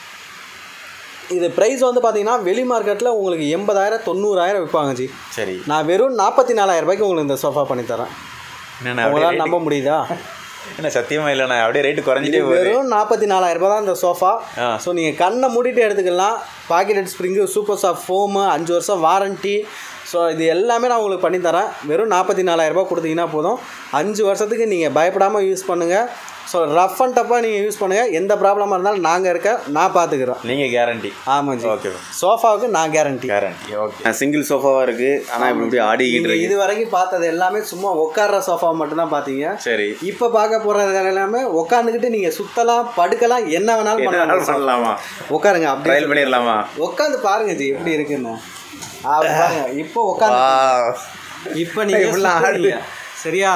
இது ப்ரைஸ் வந்து பார்த்தீங்கன்னா வெளி மார்க்கெட்டில் உங்களுக்கு எண்பதாயிரம் தொண்ணூறாயிரம் விற்பாங்க ஜி
சரி
நான் வெறும் நாற்பத்தி நாலாயிரம் ரூபாய்க்கு உங்களுக்கு இந்த சோஃபா பண்ணி தரேன்
என்னண்ணா
உங்களால் நம்ப முடியுதா
என்ன சத்தியமாக இல்லைண்ணா அப்படியே ரேட்டு குறைஞ்சிட்டே போகுது
வெறும் நாற்பத்தி நாலாயிரம் ரூபாய் தான் இந்த சோஃபா
ஆ.
ஸோ நீங்கள் கண்ணை மூடிட்டு எடுத்துக்கலாம் pocket spring super soft foam அஞ்சு வருஷம் வாரண்ட்டி ஸோ இது எல்லாமே நான் உங்களுக்கு பண்ணி தரேன் வெறும் நாற்பத்தி நாலாயிரம் ரூபாய் கொடுத்தீங்கன்னா போதும் அஞ்சு வருஷத்துக்கு நீங்கள் பயப்படாமல் யூஸ் பண்ணுங்கள் ஸோ ரஃப் அண்ட் டப்பாக நீங்கள் யூஸ் பண்ணுங்கள் எந்த ப்ராப்ளமாக இருந்தாலும் நாங்கள் இருக்க நான் பார்த்துக்கிறோம்
நீங்கள் கேரண்டி
ஆமாம் ஜி
ஓகே
சோஃபாவுக்கு நான் கேரண்டி
கேரண்டி ஓகே சிங்கிள் சோஃபாவாக இருக்குது ஆனால் இப்படி இப்படி ஆடிக்கிட்டு
நீங்கள்
இருக்கு
இது வரைக்கும் பார்த்தது எல்லாமே சும்மா உட்கார்ற சோஃபா மட்டும்தான் பார்த்தீங்க
சரி
இப்போ பார்க்க போகிறது எல்லாமே உட்காந்துக்கிட்டு நீங்கள் சுத்தலாம் படுக்கலாம் என்ன வேணாலும்
என்ன
பண்ணலாம்
வேணாலும் பண்ணலாமா
உட்காருங்க அப்படி
ட்ரையல் பண்ணிடலாமா
உட்காந்து பாருங்க ஜி எப்படி இருக்குன்னு அப்படி பாருங்க இப்போ உட்காந்து இப்போ நீங்க
இப்படிலாம்
சுத்துறீங்க. சரியா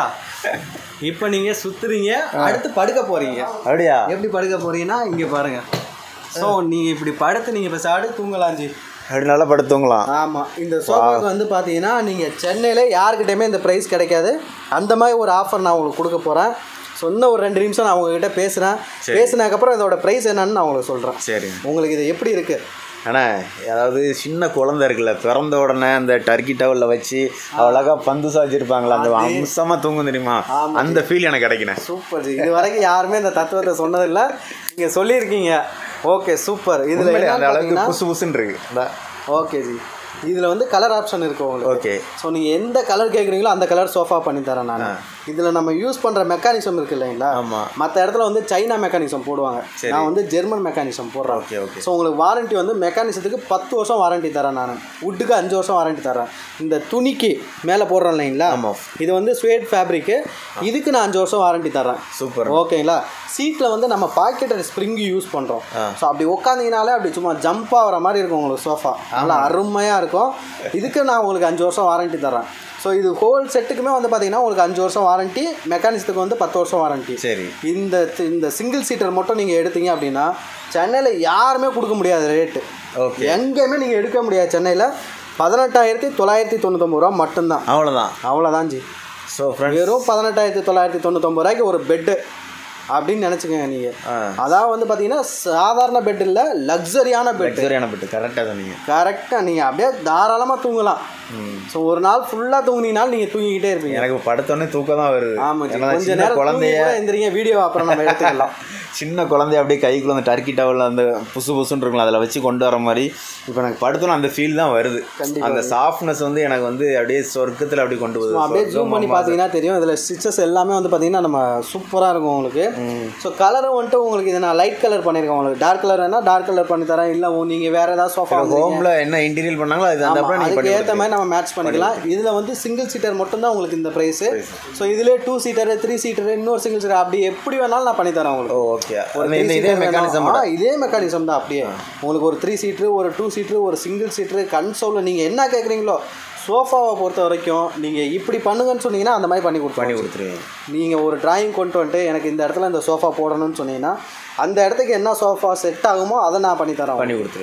இப்போ நீங்க சுத்துறீங்க அடுத்து படுக்க போறீங்க
அப்படியா
எப்படி படுக்க போறீங்கன்னா இங்க பாருங்க ஸோ நீங்க இப்படி படுத்து நீங்க இப்போ சாடு தூங்கலாம் ஜி
அப்படி நல்லா படுத்துங்களாம்
ஆமாம் இந்த சோஃபாவுக்கு வந்து பார்த்தீங்கன்னா நீங்கள் சென்னையில் யாருக்கிட்டையுமே இந்த ப்ரைஸ் கிடைக்காது அந்த மாதிரி ஒரு ஆஃபர் நான் உங்களுக்கு கொடுக்க போகிறேன் ஸோ இன்னும் ஒரு ரெண்டு நிமிஷம் நான் உங்ககிட்ட பேசுகிறேன் பேசினதுக்கப்புறம் இதோட ப்ரைஸ் என்னன்னு நான் உங்களுக்கு சொல்கிறேன்
சரி
உங்களுக்கு இது எப்படி இருக்குது
அண்ணா அதாவது சின்ன குழந்தை இருக்குல்ல பிறந்த உடனே அந்த டர்க்கி டவலில் வச்சு அழகா பந்து சாச்சிருப்பாங்களா அந்த அம்சமாக தூங்கும் தெரியுமா அந்த ஃபீல் எனக்கு கிடைக்கணும்
சூப்பர் ஜி இது வரைக்கும் யாருமே இந்த தத்துவத்தை சொன்னதில்லை நீங்கள் சொல்லியிருக்கீங்க ஓகே சூப்பர் இதில்
உண்மையிலே அந்த அளவுக்கு
என்னன்னு
புசு புசுன்னு இருக்கு இந்த-
ஓகே ஜி இதில் வந்து கலர் ஆப்ஷன் இருக்குது உங்களுக்கு
ஓகே
ஸோ நீங்கள் எந்த கலர் கேட்குறீங்களோ அந்த கலர் சோஃபா பண்ணி தரேன் நான் இதில் நம்ம யூஸ் பண்ணுற மெக்கானிசம் இருக்கு இல்லைங்களா
ஆமா.
மற்ற இடத்துல வந்து சைனா மெக்கானிசம் போடுவாங்க நான் வந்து ஜெர்மன் மெக்கானிசம் போடுறேன்
ஓகே ஓகே
ஸோ உங்களுக்கு வாரண்ட்டி வந்து மெக்கானிசத்துக்கு பத்து வருஷம் வாரண்ட்டி தரேன் நான் வுட்டுக்கு அஞ்சு வருஷம் வாரண்ட்டி தரேன் இந்த துணிக்கு மேலே போடுறோம் இல்லைங்களா
ஆமாம்.
இது வந்து ஸ்வேட் ஃபேப்ரிக்கு இதுக்கு நான் அஞ்சு வருஷம் வாரண்ட்டி தரேன்
சூப்பர்
ஓகேங்களா சீட்டில் வந்து நம்ம பாக்கெட் ஸ்ப்ரிங் யூஸ் பண்ணுறோம் ஸோ அப்படி உட்காந்தீங்கனாலே அப்படி சும்மா ஜம்ப் ஆகிற மாதிரி இருக்கும் உங்களுக்கு சோஃபா நல்லா அருமையாக இருக்கும் இதுக்கு நான் உங்களுக்கு அஞ்சு வருஷம் வாரண்ட்டி தரேன் ஸோ இது ஹோல் செட்டுக்குமே வந்து பார்த்தீங்கன்னா உங்களுக்கு அஞ்சு வருஷம் வாரண்ட்டி மெக்கானிசத்துக்கு வந்து பத்து வருஷம் வாரண்ட்டி
சரி
இந்த இந்த சிங்கிள் சீட்டர் மட்டும் நீங்கள் எடுத்தீங்க அப்படின்னா சென்னையில் யாருமே கொடுக்க முடியாது ரேட்டு
ஓகே
எங்கேயுமே நீங்கள் எடுக்க முடியாது சென்னையில் பதினெட்டாயிரத்தி தொள்ளாயிரத்தி தொண்ணூத்தொம்பது ரூபா மட்டும்தான்
அவ்வளோதான்
அவ்வளோதான் ஜி
ஸோ ஃப்ரெண்ட்ஸ்
வெறும் பதினெட்டாயிரத்தி தொள்ளாயிரத்தி தொண்ணூத்தொம்பது ரூபாய்க்கு ஒரு பெட்டு அப்படின்னு நினச்சிக்கோங்க நீங்கள் அதான் வந்து பார்த்தீங்கன்னா சாதாரண பெட் இல்லை லக்ஸரியான பெட்
லக்ஸரியான பெட்டு கரெக்டாக சொன்னீங்க
கரெக்டாக நீங்கள் அப்படியே தாராளமாக தூங்கலாம் ஸோ ஒரு நாள் ஃபுல்லாக தூங்குனீங்கனாலும் நீங்கள் தூங்கிக்கிட்டே இருப்பீங்க
எனக்கு படுத்தோடனே தூக்கம் தான் வருது
ஆமாம்
ஏன்னா
கொஞ்ச
சின்ன
நேரம்
குழந்தைய
குழந்தைய எந்திரிங்க வீடியோ அப்புறம் நம்ம எடுத்துக்கலாம்
சின்ன குழந்தைய அப்படியே கைக்குள்ள அந்த டர்க்கி டவலில் அந்த புசு புசுன்னு இருக்கும்ல அதில் வச்சு கொண்டு வர மாதிரி இப்போ எனக்கு படுத்தோன்னு அந்த ஃபீல் தான் வருது அந்த சாஃப்ட்னஸ் வந்து எனக்கு வந்து அப்படியே சொர்க்கத்தில் அப்படி கொண்டு போகுது
அப்படியே ஜூம் பண்ணி பார்த்தீங்கன்னா தெரியும் இதில் ஸ்டிச்சஸ் எல்லாமே வந்து பார்த்தீங்கன்னா நம்ம சூப்பராக இருக்கும் உங்களுக்கு ஸோ கலரும் வந்துட்டு உங்களுக்கு இது நான் லைட் கலர் பண்ணியிருக்கேன் உங்களுக்கு டார்க் கலர் வேணால் டார்க் கலர் பண்ணி தரேன் இல்லை நீங்கள் வேறு ஏதாவது சோஃபா
ஹோமில் என்ன இன்டீரியல் பண்ணாங்களோ அது அந்த அப்புறம் நீ
அதுக்கு
பண்ணி
ஏற்ற மாதிரி நம்ம மேட்ச் பண்ணிக்கலாம் இதில் வந்து சிங்கிள் சீட்டர் மட்டும்தான் உங்களுக்கு இந்த ப்ரைஸு ஸோ இதிலே டூ சீட்டர் த்ரீ சீட்டர் இன்னொரு சிங்கிள் சீட்டர் அப்படி எப்படி வேணாலும் நான் பண்ணி தரேன் உங்களுக்கு
ஓகே
ஒரு
இந்த
three
இதே
seater
மெக்கானிசம்
வேணும். ஆ, இதே மெக்கானிசம் தான் அப்படியே உங்களுக்கு ஒரு த்ரீ சீட்ரு ஒரு டூ சீட்ரு ஒரு சிங்கிள் சீட்ரு கன்சோலில் நீங்கள் என்ன கேட்குறீங்களோ சோஃபாவை பொறுத்த வரைக்கும் நீங்கள் இப்படி பண்ணுங்கன்னு சொன்னீங்கன்னா அந்த மாதிரி பண்ணி
பண்ணி
கொடுப்போம்
கொடுத்துருவேன்
நீங்கள் ஒரு டிராயிங் கொண்டு வந்துட்டு எனக்கு இந்த இடத்துல இந்த சோஃபா போடணும்னு சொன்னீங்கன்னா அந்த இடத்துக்கு என்ன சோஃபா செட் ஆகுமோ அதை நான் பண்ணி தரேன்
பண்ணி கொடுத்துருவேன்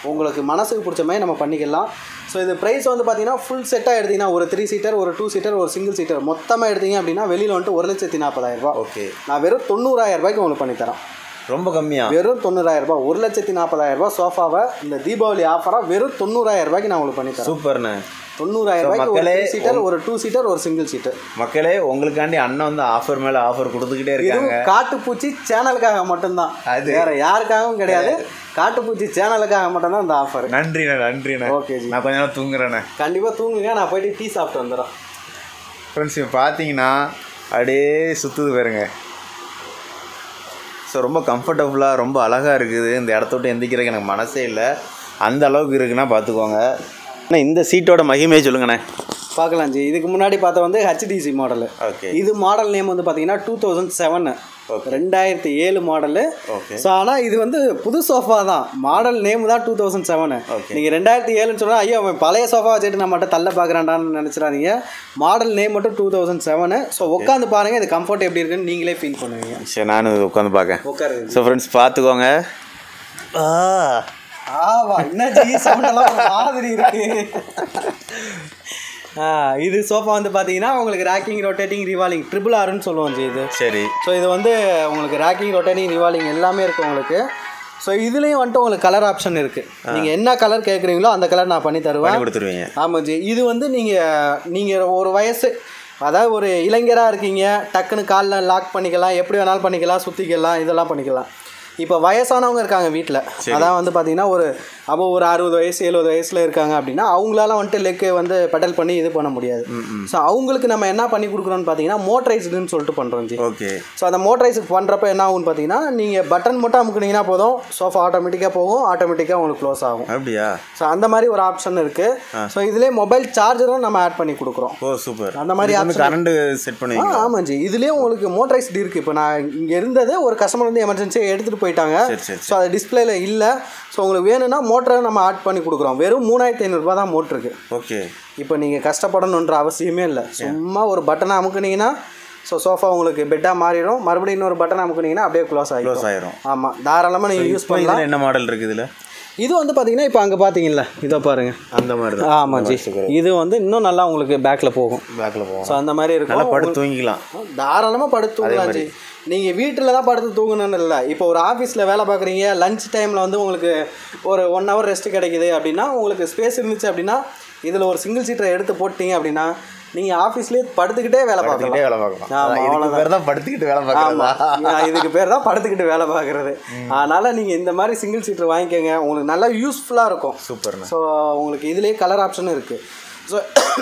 உங்களுக்கு மனசுக்கு பிடிச்ச மாதிரி நம்ம பண்ணிக்கலாம் ஸோ இது ப்ரைஸ் வந்து பார்த்தீங்கன்னா ஃபுல் செட்டாக எடுத்தீங்கன்னா ஒரு த்ரீ சீட்டர் ஒரு டூ சீட்டர் ஒரு சிங்கிள் சீட்டர் மொத்தமாக எடுத்தீங்க அப்படின்னா வெளியில் வந்துட்டு ஒரு லட்சத்தி நாற்பதாயிரம் ரூபாய்
ஓகே
நான் வெறும் தொண்ணூறாயிரம் ரூபாய்க்கு உங்களுக்கு பண்ணித்தரேன்
ரொம்ப கம்மியா
வெறும் தொண்ணூறாயிரம் ரூபாய் ஒரு லட்சத்தி நாற்பதாயிரம் ரூபாய் சோஃபாவை இந்த தீபாவளி ஆஃபராக வெறும் தொண்ணூறாயிரம் ரூபாய்க்கு நான் உங்களுக்கு பண்ணித்தரேன்
சூப்பர்ண்ணே
தொண்ணூறாயிரம் ரூபாய்க்கு ஒரு
மக்களே,
த்ரீ சீட்டர் ஒரு டூ சீட்டர் ஒரு சிங்கிள் சீட்டர்
மக்களே உங்களுக்காண்டி அண்ணன் வந்து ஆஃபர் மேலே ஆஃபர் கொடுத்துக்கிட்டே இருக்காங்க
இதுவும் காட்டுப்பூச்சி சேனலுக்காக மட்டும்தான்
அது.
வேற யாருக்காகவும் கிடையாது காட்டுப்பூச்சி சேனலுக்காக மட்டும்தான் இந்த ஆஃபர்
நன்றிண்ணே நன்றிண்ணே
Okay ஜி.
நான் கொஞ்ச நேரம் தூங்குறேண்ணே
கண்டிப்பாக தூங்குங்க நான் போயிட்டு டீ சாப்பிட்டு வந்துடுறேன்
ஃப்ரெண்ட்ஸ் இப்போ பார்த்தீங்கன்னா அப்படியே சுற்றுது பாருங்க ஸோ ரொம்ப கம்ஃபர்டபுளாக ரொம்ப அழகாக இருக்குது இந்த இடத்த விட்டு எந்திக்கிறதுக்கு எனக்கு மனசே இல்லை அந்த அளவுக்கு இருக்குன்னா பார்த்துக்கோங்க அண்ணா இந்த சீட்டோட மகிமையை சொல்லுங்கண்ணே
பார்க்கலாம் ஜி இதுக்கு முன்னாடி பார்த்தா வந்து ஹெச்டிசி மாடலு
ஓகே
இது மாடல் நேம் வந்து பார்த்தீங்கன்னா டூ தௌசண்ட் செவன் ரெண்டாயிரத்தி ஏழு மாடலு
ஓகே
ஸோ ஆனால் இது வந்து புது சோஃபா தான் மாடல் நேம் தான் டூ தௌசண்ட் செவனு
Okay.
நீங்கள் ரெண்டாயிரத்தி ஏழுன்னு சொன்னால் ஐயோ அவன் பழைய சோஃபா வச்சுட்டு நான் மட்டும் தள்ள பார்க்குறான்டான்னு நினச்சிடாதீங்க மாடல் நேம் மட்டும் டூ தௌசண்ட் செவனு ஸோ உட்காந்து பாருங்கள் இது கம்ஃபர்ட் எப்படி இருக்குன்னு நீங்களே ஃபீல் பண்ணுவீங்க
சரி நானும் உட்காந்து பார்க்கேன்
உட்காருங்க
ஸோ ஃப்ரெண்ட்ஸ் பார்த்துக்கோங்க ஆ
ஆவா என்ன ஜி சவுண்ட் எல்லாம் ஒரு மாதிரி இருக்கு ஆ, இது சோஃபா வந்து பார்த்தீங்கன்னா உங்களுக்கு ரேக்கிங் ரொட்டேட்டிங் ரிவாலிங் ட்ரிபிள் ஆர்னு சொல்லுவோம் ஜி இது
சரி
ஸோ இது வந்து உங்களுக்கு ரேக்கிங் ரொட்டேட்டிங் ரிவாலிங் எல்லாமே இருக்குது உங்களுக்கு ஸோ இதுலேயும் வந்துட்டு உங்களுக்கு கலர் ஆப்ஷன் இருக்குது நீங்கள் என்ன கலர் கேட்குறீங்களோ அந்த கலர் நான் பண்ணி தருவேன்
பண்ணி கொடுத்துருவீங்க
ஆமாம் ஜி இது வந்து நீங்கள் நீங்கள் ஒரு வயசு அதாவது ஒரு இளைஞராக இருக்கீங்க டக்குன்னு காலில் லாக் பண்ணிக்கலாம் எப்படி வேணாலும் பண்ணிக்கலாம் சுற்றிக்கலாம் இதெல்லாம் பண்ணிக்கலாம் இப்போ வயசானவங்க இருக்காங்க வீட்டில் அதான் வந்து பார்த்தீங்கன்னா ஒரு அப்போ ஒரு அறுபது வயசு எழுபது வயசில் இருக்காங்க அப்படின்னா அவங்களால வந்துட்டு லெக்கு வந்து பெடல் பண்ணி இது பண்ண முடியாது ஸோ அவங்களுக்கு நம்ம என்ன பண்ணி கொடுக்குறோம்னு பார்த்தீங்கன்னா மோட்டரைஸ்டுன்னு சொல்லிட்டு பண்ணுறோம் ஜி
ஓகே
ஸோ அந்த மோட்டரைஸ் பண்ணுறப்ப என்ன ஆகும்னு பார்த்தீங்கன்னா நீங்கள் பட்டன் மட்டும் அமுக்குனீங்கன்னா போதும் சோஃபா ஆட்டோமேட்டிக்காக போகும் ஆட்டோமேட்டிக்காக உங்களுக்கு க்ளோஸ் ஆகும்
அப்படியா
ஸோ அந்த மாதிரி ஒரு ஆப்ஷன் இருக்குது ஸோ இதுலேயே மொபைல் சார்ஜரும் நம்ம ஆட் பண்ணி கொடுக்குறோம்
ஓ சூப்பர்
அந்த மாதிரி
வந்து கரண்ட் செட்
ஆ
பண்ணுவீங்க
ஆமாம் ஜி இதுலேயே உங்களுக்கு மோட்டரைஸ்டு இருக்குது இப்போ நான் இங்கே இருந்தது ஒரு கஸ்டமர் வந்து எமர்ஜென்சியாக எடுத்துகிட்டு போயிட்டாங்க
சரி சரி
ஸோ அது டிஸ்பிளேல இல்லை ஸோ உங்களுக்கு வேணும்னா மோட்டரை நம்ம ஆட் பண்ணி கொடுக்குறோம் வெறும் மூணாயிரத்தி ஐநூறுரூபா தான் மோட்ருக்கு
ஓகே
இப்போ நீங்கள் கஷ்டப்படணுன்ற அவசியமே இல்லை சும்மா ஒரு பட்டனை அமுக்குனீங்கன்னா ஸோ சோஃபா உங்களுக்கு பெட்டாக மாறிடும் மறுபடியும் இன்னொரு பட்டனை அமுக்குனீங்கன்னா அப்படியே க்ளோஸ் ஆகிடும்
க்ளோஸ் ஆயிரும்
ஆமாம் தாராளமாக நீங்கள் யூஸ்
இப்போ
பண்ணலாம்
இதில் என்ன மாடல் இருக்குது இதில்
இது வந்து பார்த்தீங்கன்னா இப்போ அங்கே பார்த்தீங்களா இதோ பாருங்கள்
அந்த மாதிரி தான்
ஆமாம் ஜி இது வந்து இன்னும் நல்லா உங்களுக்கு பேக்கில் போகும்
பேக்கில் போவோம்
ஸோ அந்த மாதிரி
நல்லா
இருக்கும்
படுத்து தூங்கிக்கலாம்
தாராளமாக படுத்து தூங்கலாம் ஜி நீங்கள் வீட்டில் தான் படுத்து தூங்கணும்னு இல்லை இப்போ ஒரு ஆஃபீஸில் வேலை பார்க்குறீங்க லஞ்ச் டைமில் வந்து உங்களுக்கு ஒரு ஒன் ஹவர் ரெஸ்ட் கிடைக்குது அப்படின்னா உங்களுக்கு ஸ்பேஸ் இருந்துச்சு அப்படின்னா இதில் ஒரு சிங்கிள் சீட்டரை எடுத்து போட்டீங்க அப்படின்னா நீங்கள் ஆஃபீஸ்லேயே படுத்துக்கிட்டே வேலை பார்க்கலாம்
படுத்துக்கிட்டே வேலை பார்க்கலாம்
ஆமா,
அதான் இதுக்கு பேர் தான் படுத்துக்கிட்டு வேலை பார்க்கறதா
ஆமா. இதுக்கு பேர் தான் படுத்துக்கிட்டு வேலை பார்க்குறது அதனால் நீங்கள் இந்த மாதிரி சிங்கிள் சீட்டர் வாங்கிக்கோங்க உங்களுக்கு நல்லா யூஸ்ஃபுல்லாக இருக்கும்
சூப்பர்ண்ணே
ஸோ உங்களுக்கு இதுலேயே கலர் ஆப்ஷனும் இருக்குது ஸோ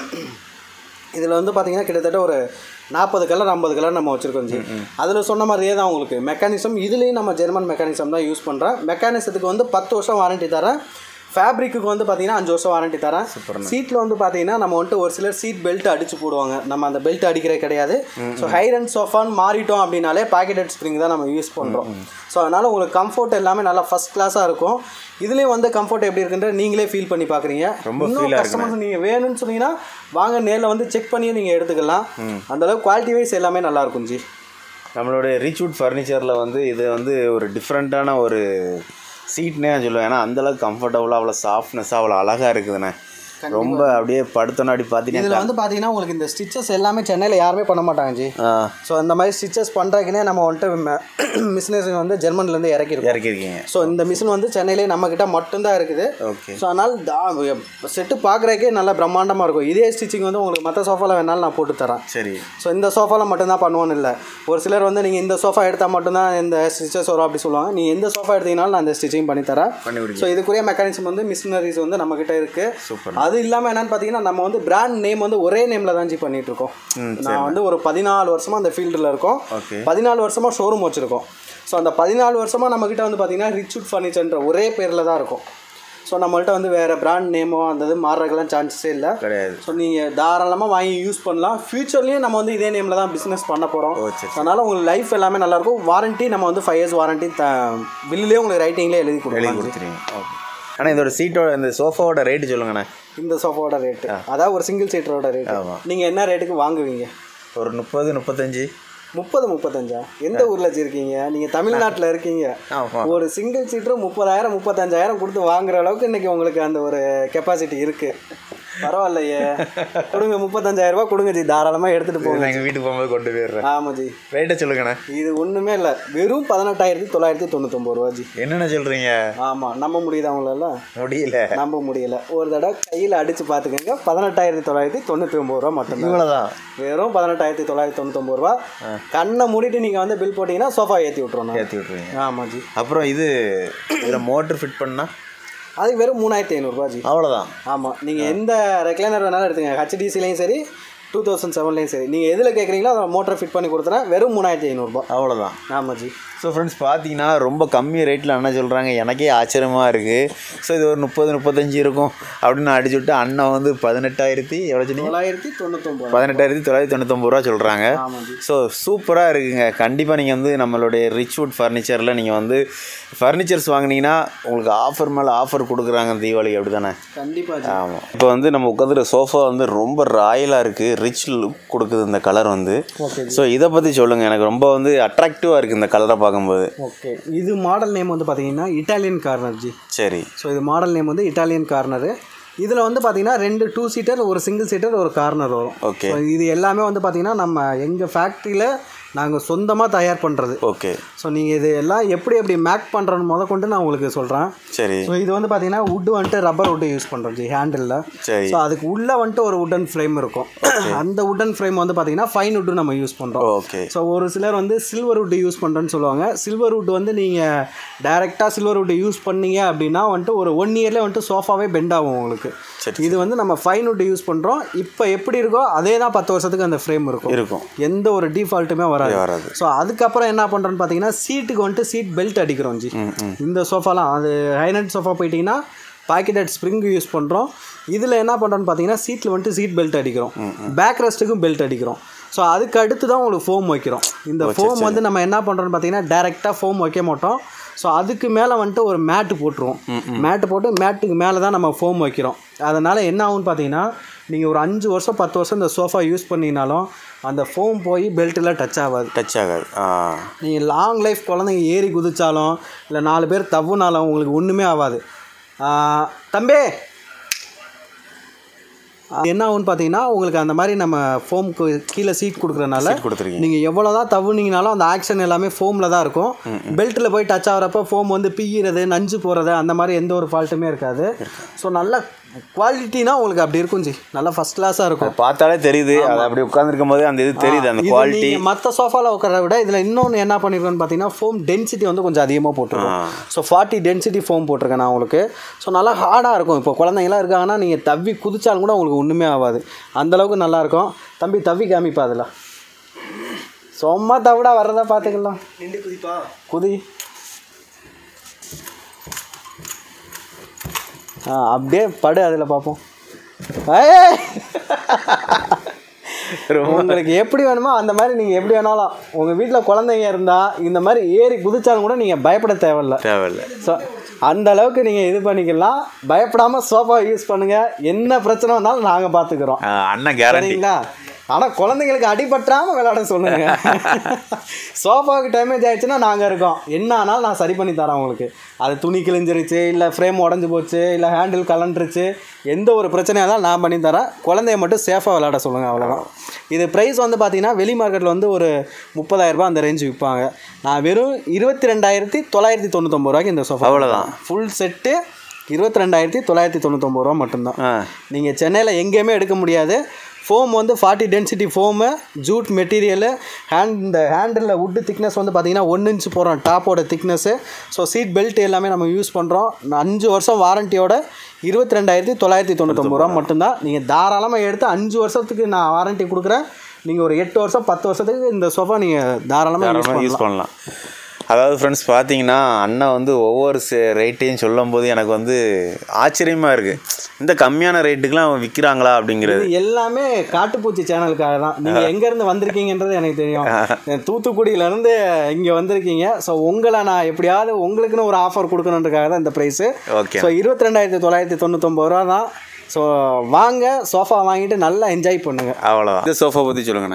இதில் வந்து பார்த்தீங்கன்னா கிட்டத்தட்ட ஒரு நாற்பது கலர் ஐம்பது கலர் நம்ம வச்சுருக்கோம் ஜி அதில் சொன்ன மாதிரியே தான் உங்களுக்கு மெக்கானிசம் இதுலேயும் நம்ம ஜெர்மன் மெக்கானிசம் தான் யூஸ் பண்ணுறேன் மெக்கானிசத்துக்கு வந்து பத்து வருஷம் வாரண்டி தரேன் ஃபேப்ரிக்கு வந்து பார்த்தீங்கன்னா அஞ்சு வருஷம் வாரண்டி தரேன் சீட்டில் வந்து பார்த்தீங்கன்னா நம்ம வந்துட்டு ஒரு சிலர் சீட் பெல்ட் அடிச்சு போடுவாங்க நம்ம அந்த பெல்ட் அடிக்கிறது கிடையாது ஸோ ஹைர் அண்ட் சோஃபான்னு மாறிட்டோம் அப்படின்னாலே பாக்கெட்டட் ஸ்ப்ரிங் தான் நம்ம யூஸ் பண்ணுறோம் ஸோ அதனால் உங்களுக்கு கம்ஃபர்ட் எல்லாமே நல்லா ஃபஸ்ட் கிளாஸாக இருக்கும் இதுலேயும் வந்து கம்ஃபர்ட் எப்படி இருக்குன்ற நீங்களே ஃபீல் பண்ணி பார்க்குறீங்க
ரொம்ப
இன்னும்
feel ஆ
கஸ்டமர்ஸ் நீங்கள் வேணும்னு சொன்னீங்கன்னா வாங்க நேரில் வந்து செக் பண்ணி நீங்கள் எடுத்துக்கலாம் அந்த அளவுக்கு குவாலிட்டி வைஸ் எல்லாமே நல்லா இருக்கும் ஜி
நம்மளுடைய ரீச்வுட் ஃபர்னிச்சரில் வந்து இது வந்து ஒரு டிஃப்ரெண்ட்டான ஒரு சீட்னே நான் சொல்லுவேன் ஏன்னா அந்தளவுக்கு கம்ஃபர்டபுளாக அவ்வளோ சாஃப்ட்னஸ்ஸாக அவ்வளோ அழகாக இருக்குதுண்ணே ரொம்ப அப்படியே படுத்தோன்னா அப்படி பார்த்தீங்கன்னா
இதில் வந்து பார்த்தீங்கன்னா உங்களுக்கு இந்த ஸ்டிச்சஸ் எல்லாமே சென்னையில் யாருமே பண்ண மாட்டாங்க ஜி
ஆ,
ஸோ அந்த மாதிரி ஸ்டிச்சஸ் பண்ணுறதுக்குனே நம்ம வந்துட்டு மிஷினஸ் வந்து ஜெர்மன்லேருந்து இறக்கிருக்கோம்
இறக்கிருக்கீங்க
ஸோ இந்த மிஷின் வந்து சென்னையிலே நம்மக்கிட்ட மட்டும்தான் இருக்குது
ஓகே
ஸோ அதனால் செட்டு பார்க்குறதுக்கே நல்லா பிரம்மாண்டமாக இருக்கும் இதே ஸ்டிச்சிங் வந்து உங்களுக்கு மற்ற சோஃபாவில் வேணாலும் நான் போட்டு தரேன்
சரி
ஸோ இந்த சோஃபாவில் மட்டும்தான் பண்ணுவோன்னு இல்லை ஒரு சிலர் வந்து நீங்கள் இந்த சோஃபா எடுத்தால் மட்டும்தான் இந்த ஸ்டிச்சஸ் வரும் அப்படி சொல்லுவாங்க நீங்கள் எந்த சோஃபா எடுத்தீங்கனாலும் நான் அந்த ஸ்டிச்சிங் பண்ணி தரேன்
பண்ணி கொடுங்க
ஸோ இதுக்குரிய மெக்கானிசம் வந்து மிஷினரிஸ் வந்து நம்மக்கிட்ட இருக்குது
சூப்பர்
அது இல்லாமல் என்னன்னு பார்த்தீங்கன்னா நம்ம வந்து பிராண்ட் நேம் வந்து ஒரே நேமில் தான் ஜி பண்ணிட்டு இருக்கோம் நான் வந்து ஒரு பதினாலு வருஷமாக அந்த ஃபீல்டில் இருக்கோம்
ஓகே
பதினாலு வருஷமாக ஷோரூம் வச்சுருக்கோம் ஸோ அந்த பதினாலு வருஷமாக நம்மக்கிட்ட வந்து பார்த்தீங்கன்னா ரிச்சுட் ஃபர்னிச்சர்ன்ற ஒரே பேரில் தான் இருக்கும் ஸோ நம்மள்ட்ட வந்து வேறு பிராண்ட் நேமோ அந்த இது மாறுறதுக்கெல்லாம் சான்சஸே இல்லை
கிடையாது
ஸோ நீங்கள் தாராளமாக வாங்கி யூஸ் பண்ணலாம் ஃப்யூச்சர்லேயும் நம்ம வந்து இதே நேமில் தான் பிஸ்னஸ் பண்ண போகிறோம்
ஓ சரி
அதனால் உங்களுக்கு லைஃப் எல்லாமே நல்லாயிருக்கும் வாரண்ட்டி நம்ம வந்து ஃபைவ் இயர்ஸ் வாரண்ட்டி த பில்லுலேயே உங்களுக்கு ரைட்டிங்லேயே எழுதி
எழுதி
கொடுக்கலாம்
கொடுத்துருவீங்க ஓகே ஆனால் இதோட சீட்டோட இந்த சோஃபாவோட ரேட்டு சொல்லுங்கண்ணே
இந்த சோஃபாவோட ரேட்டு அதாவது ஒரு சிங்கிள் சீட்டரோட ரேட்
ஆமாம்
நீங்கள் என்ன ரேட்டுக்கு வாங்குவீங்க
ஒரு முப்பது முப்பத்தஞ்சு
முப்பது முப்பத்தஞ்சா எந்த ஊர்ல வச்சிருக்கீங்க நீங்க தமிழ்நாட்டுல இருக்கீங்க
ஆமா.
ஒரு சிங்கிள் சீட்டர் முப்பதாயிரம் முப்பத்தஞ்சாயிரம் கொடுத்து வாங்குற அளவுக்கு இன்னைக்கு உங்களுக்கு அந்த ஒரு கெப்பாசிட்டி இருக்கு பரவாயில்லையே கொடுங்க முப்பத்தஞ்சாயிரம் ரூபாய் கொடுங்க ஜி தாராளமா எடுத்துட்டு போங்க
நான் எங்கள் வீட்டுக்கு போகும்போது கொண்டு போயிடுறேன்
ஆமா ஜி
ரேட்டை சொல்லுங்கண்ணே
இது ஒண்ணுமே இல்ல வெறும் பதினெட்டாயிரத்தி தொள்ளாயிரத்தி தொண்ணூத்தொம்பது ரூபா ஜி
என்னென்ன சொல்கிறீங்க
ஆமா நம்ப முடியுதா உங்களால
முடியல
நம்ப முடியல ஒரு தடவை கையில் அடிச்சு பார்த்துக்கோங்க பதினெட்டாயிரத்தி தொள்ளாயிரத்தி தொண்ணூற்றி ஒம்பது ரூபா மட்டும்தான்
இவ்வளோதான்
வெறும் பதினெட்டாயிரத்தி தொள்ளாயிரத்தி தொண்ணூத்தொம்பது ரூபா கண்ணை மூடிட்டு நீங்கள் வந்து பில் போட்டிங்கன்னா சோஃபா ஏற்றி விட்ருவோம்
ஏற்றி விட்ருவீங்க
ஆமாம் ஜி
அப்புறம் இது இதில் மோட்டர் ஃபிட் பண்ணால்
அது வெறும் மூணாயிரத்தி ஐநூறுரூவா ஜி
அவ்வளோதான்
ஆமாம் நீங்கள் எந்த ரெக்லைனர் வேணாலும் எடுத்துங்க ஹெச்டிசிலையும் சரி டூ தௌசண்ட் செவன்லேயும் சரி நீங்கள் எதில் கேட்குறீங்களோ அதை மோட்டர் ஃபிட் பண்ணி கொடுத்துறேன் வெறும் மூணாயிரத்தி ஐநூறுரூபா
அவ்வளோதான்
ஆமாம் ஜி
ஸோ ஃப்ரெண்ட்ஸ் பார்த்தீங்கன்னா ரொம்ப கம்மி ரேட்டில் அண்ணன் சொல்கிறாங்க எனக்கே ஆச்சரியமாக இருக்குது ஸோ இது ஒரு முப்பது முப்பத்தஞ்சு இருக்கும் அப்படின்னு அடிச்சு விட்டு அண்ணன் வந்து பதினெட்டாயிரத்தி எவ்வளோ சொன்னீங்க
தொள்ளாயிரத்தி தொண்ணூத்தொம்பது
பதினெட்டாயிரத்தி தொள்ளாயிரத்தி தொண்ணூத்தொம்பது ரூபா சொல்கிறாங்க
ஆமாம் ஜி
ஸோ சூப்பராக இருக்குங்க கண்டிப்பாக நீங்கள் வந்து நம்மளுடைய ரிச்வுட் ஃபர்னிச்சரில் நீங்கள் வந்து ஃபர்னிச்சர்ஸ் வாங்குனீங்கன்னா உங்களுக்கு ஆஃபர் மேலே ஆஃபர் கொடுக்குறாங்க தீபாவளி அப்படி தானே
கண்டிப்பாக ஜி
ஆமாம் இப்போ வந்து நம்ம உட்காந்துருக்க சோஃபா வந்து ரொம்ப ராயலாக இருக்குது ரிச் லுக் கொடுக்குது இந்த கலர் வந்து
ஓகே
ஸோ இதை பற்றி சொல்லுங்கள் எனக்கு ரொம்ப வந்து அட்ராக்டிவாக இருக்குது இந்த கலரை பார்க்கும்போது
ஓகே இது மாடல் நேம் வந்து பார்த்தீங்கன்னா இட்டாலியன் கார்னர் ஜி
சரி
ஸோ இது மாடல் நேம் வந்து இட்டாலியன் கார்னரு இதில் வந்து பார்த்தீங்கன்னா ரெண்டு டூ சீட்டர் ஒரு சிங்கிள் சீட்டர் ஒரு கார்னர் வரும்
ஓகே
So, இது எல்லாமே வந்து பார்த்தீங்கன்னா நம்ம எங்கள் ஃபேக்ட்ரியில் நாங்கள் சொந்தமாக தயார் பண்ணுறது
ஓகே
ஸோ நீங்கள் இது எல்லாம் எப்படி எப்படி மேக் பண்ணுறன்னு முத கொண்டு நான் உங்களுக்கு சொல்கிறேன்
சரி
ஸோ இது வந்து பார்த்தீங்கன்னா வுட்டு வந்துட்டு ரப்பர் வுட்டு யூஸ் பண்ணுறோம் ஜி ஹேண்டிலில்
சரி
ஸோ அதுக்கு உள்ளே வந்துட்டு ஒரு உட்டன் ஃப்ரேம் இருக்கும் அந்த உட்டன் ஃப்ரேம் வந்து பார்த்தீங்கன்னா ஃபைன் வுட்டு நம்ம யூஸ் பண்ணுறோம்
ஓகே
ஸோ ஒரு சிலர் வந்து சில்வர் வுட் யூஸ் பண்ணுறேன்னு சொல்லுவாங்க சில்வர் வுட் வந்து நீங்கள் டைரெக்டாக சில்வர் வுட் யூஸ் பண்ணீங்க அப்படின்னா வந்துட்டு ஒரு ஒன் இயர்லேயே வந்துட்டு சோஃபாவே பெண்ட் ஆகும் உங்களுக்கு
சரி.
இது வந்து நம்ம ஃபைன் வுட் யூஸ் பண்ணுறோம் இப்போ எப்படி இருக்கோ அதே தான் பத்து வருஷத்துக்கு அந்த ஃப்ரேம் இருக்கும்
இருக்கும்
எந்த ஒரு டிஃபால்ட்டுமே வராது
வராது
ஸோ அதுக்கப்புறம் என்ன பண்ணுறோன்னு பார்த்தீங்கன்னா சீட்டுக்கு வந்துட்டு சீட் பெல்ட் அடிக்கிறோம் ஜி இந்த சோஃபாலாம் அது ஹைனட் சோஃபா போயிட்டீங்கன்னா பாக்கெட்டட் ஸ்ப்ரிங் யூஸ் பண்ணுறோம் இதில் என்ன பண்ணுறோன்னு பார்த்தீங்கன்னா சீட்டில் வந்துட்டு சீட் பெல்ட் அடிக்கிறோம் பேக் ரெஸ்ட்டுக்கும் பெல்ட் அடிக்கிறோம் ஸோ அதுக்கு அடுத்து தான் உங்களுக்கு ஃபோம் வைக்கிறோம் இந்த ஃபோம் வந்து நம்ம என்ன பண்ணுறோன்னு பார்த்தீங்கன்னா டேரெக்டாக ஃபோம் வைக்க மாட்டோம் ஸோ அதுக்கு மேலே வந்துட்டு ஒரு மேட்டு போட்டுருவோம் மேட்டு போட்டு மேட்டுக்கு மேலே தான் நம்ம ஃபோம் வைக்கிறோம் அதனால் என்ன ஆகும்னு பார்த்தீங்கன்னா நீங்கள் ஒரு அஞ்சு வருஷம் பத்து வருஷம் இந்த சோஃபா யூஸ் பண்ணினாலும் அந்த ஃபோம் போய் பெல்ட்டில் டச் ஆகாது
டச் ஆகாது ஆ
நீங்கள் லாங் லைஃப் குழந்தைங்க ஏறி குதிச்சாலும் இல்லை நாலு பேர் தவ்வுனாலும் உங்களுக்கு ஒன்றுமே ஆகாது ஆஹ் தம்பி அது என்ன ஆகும்னு பார்த்தீங்கன்னா உங்களுக்கு அந்த மாதிரி நம்ம ஃபோம்க்கு கீழே சீட் கொடுக்குறனால
கொடுத்துருக்கீங்க
நீங்கள் எவ்வளோ தான் தவுனீங்கனாலும் அந்த ஆக்ஷன் எல்லாமே ஃபோமில் தான் இருக்கும் பெல்ட்டில் போய் டச் ஆகிறப்ப ஃபோம் வந்து பிய்கிறது நஞ்சு போகிறது அந்த மாதிரி எந்த ஒரு ஃபால்ட்டுமே இருக்காது ஸோ நல்ல குவாலிட்டினா உங்களுக்கு அப்படி இருக்கும் ஜி நல்லா ஃபஸ்ட் கிளாஸாக இருக்கும்
பார்த்தாலே தெரியுது அது அப்படி உட்காந்துருக்கும் போது அந்த இது தெரியுது அந்த குவாலிட்டி
மற்ற சோஃபாவில் உட்கார விட இதில் இன்னொன்று என்ன பண்ணியிருக்கோன்னு பார்த்தீங்கன்னா ஃபோம் டென்சிட்டி வந்து கொஞ்சம் அதிகமாக போட்டிருக்கோம் ஸோ ஃபார்ட்டி டென்சிட்டி ஃபோம் போட்டிருக்கேன் நான் உங்களுக்கு ஸோ நல்லா ஹார்டாக இருக்கும் இப்போ குழந்தைங்களாம் இருக்காங்கன்னா நீங்கள் தவ்வி குதிச்சாலும் கூட உங்களுக்கு ஒன்றுமே ஆகாது அந்தளவுக்கு நல்லாயிருக்கும் தம்பி தவ்வி காமிப்பா அதில் சும்மா தவிடா வர்றதா பார்த்துக்கலாம்
நின்று குதிப்பா
குதி ஆ அப்படியே படு அதில் பார்ப்போம் ஏய்! உங்களுக்கு எப்படி வேணுமோ அந்த மாதிரி நீங்கள் எப்படி வேணாலும் உங்கள் வீட்டில் குழந்தைங்க இருந்தால் இந்த மாதிரி ஏறி குதிச்சாலும் கூட நீங்கள் பயப்பட தேவையில்ல
தேவையில்ல
ஸோ அந்த அளவுக்கு நீங்கள் இது பண்ணிக்கலாம் பயப்படாமல் சோஃபா யூஸ் பண்ணுங்கள் என்ன பிரச்சனை வந்தாலும் நாங்கள் பார்த்துக்குறோம்
ஆ, அண்ணன் கேரண்டி
சரிங்களா ஆனால் குழந்தைங்களுக்கு அடிபட்டுறாம விளையாட சொல்லுங்க சோஃபாவுக்கு டேமேஜ் ஆயிடுச்சுன்னா நாங்கள் இருக்கோம் என்ன ஆனாலும் நான் சரி பண்ணி தரேன் உங்களுக்கு அது துணி கிழிஞ்சிருச்சு இல்லை ஃப்ரேம் உடஞ்சி போச்சு இல்லை ஹேண்டில் கலண்டுருச்சு எந்த ஒரு பிரச்சனையாக இருந்தாலும் நான் பண்ணி தரேன் குழந்தைய மட்டும் சேஃபாக விளையாட சொல்லுங்கள் அவ்வளோதான் இது ப்ரைஸ் வந்து பார்த்தீங்கன்னா வெளி மார்க்கெட்டில் வந்து ஒரு முப்பதாயிரரூபா அந்த ரேஞ்சு விற்பாங்க நான் வெறும் இருபத்தி ரெண்டாயிரத்தி தொள்ளாயிரத்தி தொண்ணூத்தொம்பது ரூபாய்க்கு இந்த சோஃபா
அவ்வளவுதான்.
ஃபுல் செட்டு இருபத்தி ரெண்டாயிரத்தி தொள்ளாயிரத்தி தொண்ணூத்தொம்பது ரூபா மட்டும்தான்
ஆ
நீங்கள் சென்னையில் எங்கேயுமே எடுக்க முடியாது ஃபோம் வந்து forty density foam jute material hand இந்த ஹேண்டில் வுட்டு திக்னஸ் வந்து பார்த்தீங்கன்னா ஒன் இன்ச் போகிறோம் டாப்போட திக்னஸ்ஸு ஸோ சீட் பெல்ட் எல்லாமே நம்ம யூஸ் பண்ணுறோம் அஞ்சு வருஷம் வாரண்டியோட இருபத்தி ரெண்டாயிரத்தி தொள்ளாயிரத்தி தொண்ணூத்தொம்பது ரூபா மட்டும்தான் நீங்கள் தாராளமாக எடுத்து அஞ்சு வருஷத்துக்கு நான் வாரண்டி கொடுக்குறேன் நீங்கள் ஒரு எட்டு வருஷம் பத்து வருஷத்துக்கு இந்த சோஃபா நீங்கள் தாராளமாக யூஸ்
தாராளமாக யூஸ்
பண்ணலாம்
பண்ணலாம் அதாவது ஃப்ரெண்ட்ஸ் பார்த்தீங்கன்னா அண்ணன் வந்து ஒவ்வொரு ரேட்டையும் சொல்லும்போது எனக்கு வந்து ஆச்சரியமாக இருக்குது இந்த கம்மியான ரேட்டுக்கெலாம் விற்கிறாங்களா அப்படிங்கிறது
இது எல்லாமே காட்டுப்பூச்சி சேனலுக்காக தான் நீங்கள் எங்கேருந்து வந்திருக்கீங்கன்றது எனக்கு தெரியும் தூத்துக்குடியிலேருந்து இங்கே வந்திருக்கீங்க ஸோ உங்களை நான் எப்படியாவது உங்களுக்குன்னு ஒரு ஆஃபர் கொடுக்கணுன்றதுக்காக தான் இந்த ப்ரைஸு
ஓகே
ஸோ இருபத்தி ரெண்டாயிரத்தி தொள்ளாயிரத்தி தொண்ணூத்தொம்பது ரூபா தான் ஸோ வாங்க சோஃபா வாங்கிட்டு நல்லா என்ஜாய் பண்ணுங்கள்
அவ்வளோதான் இந்த சோஃபா பற்றி சொல்லுங்கண்ணே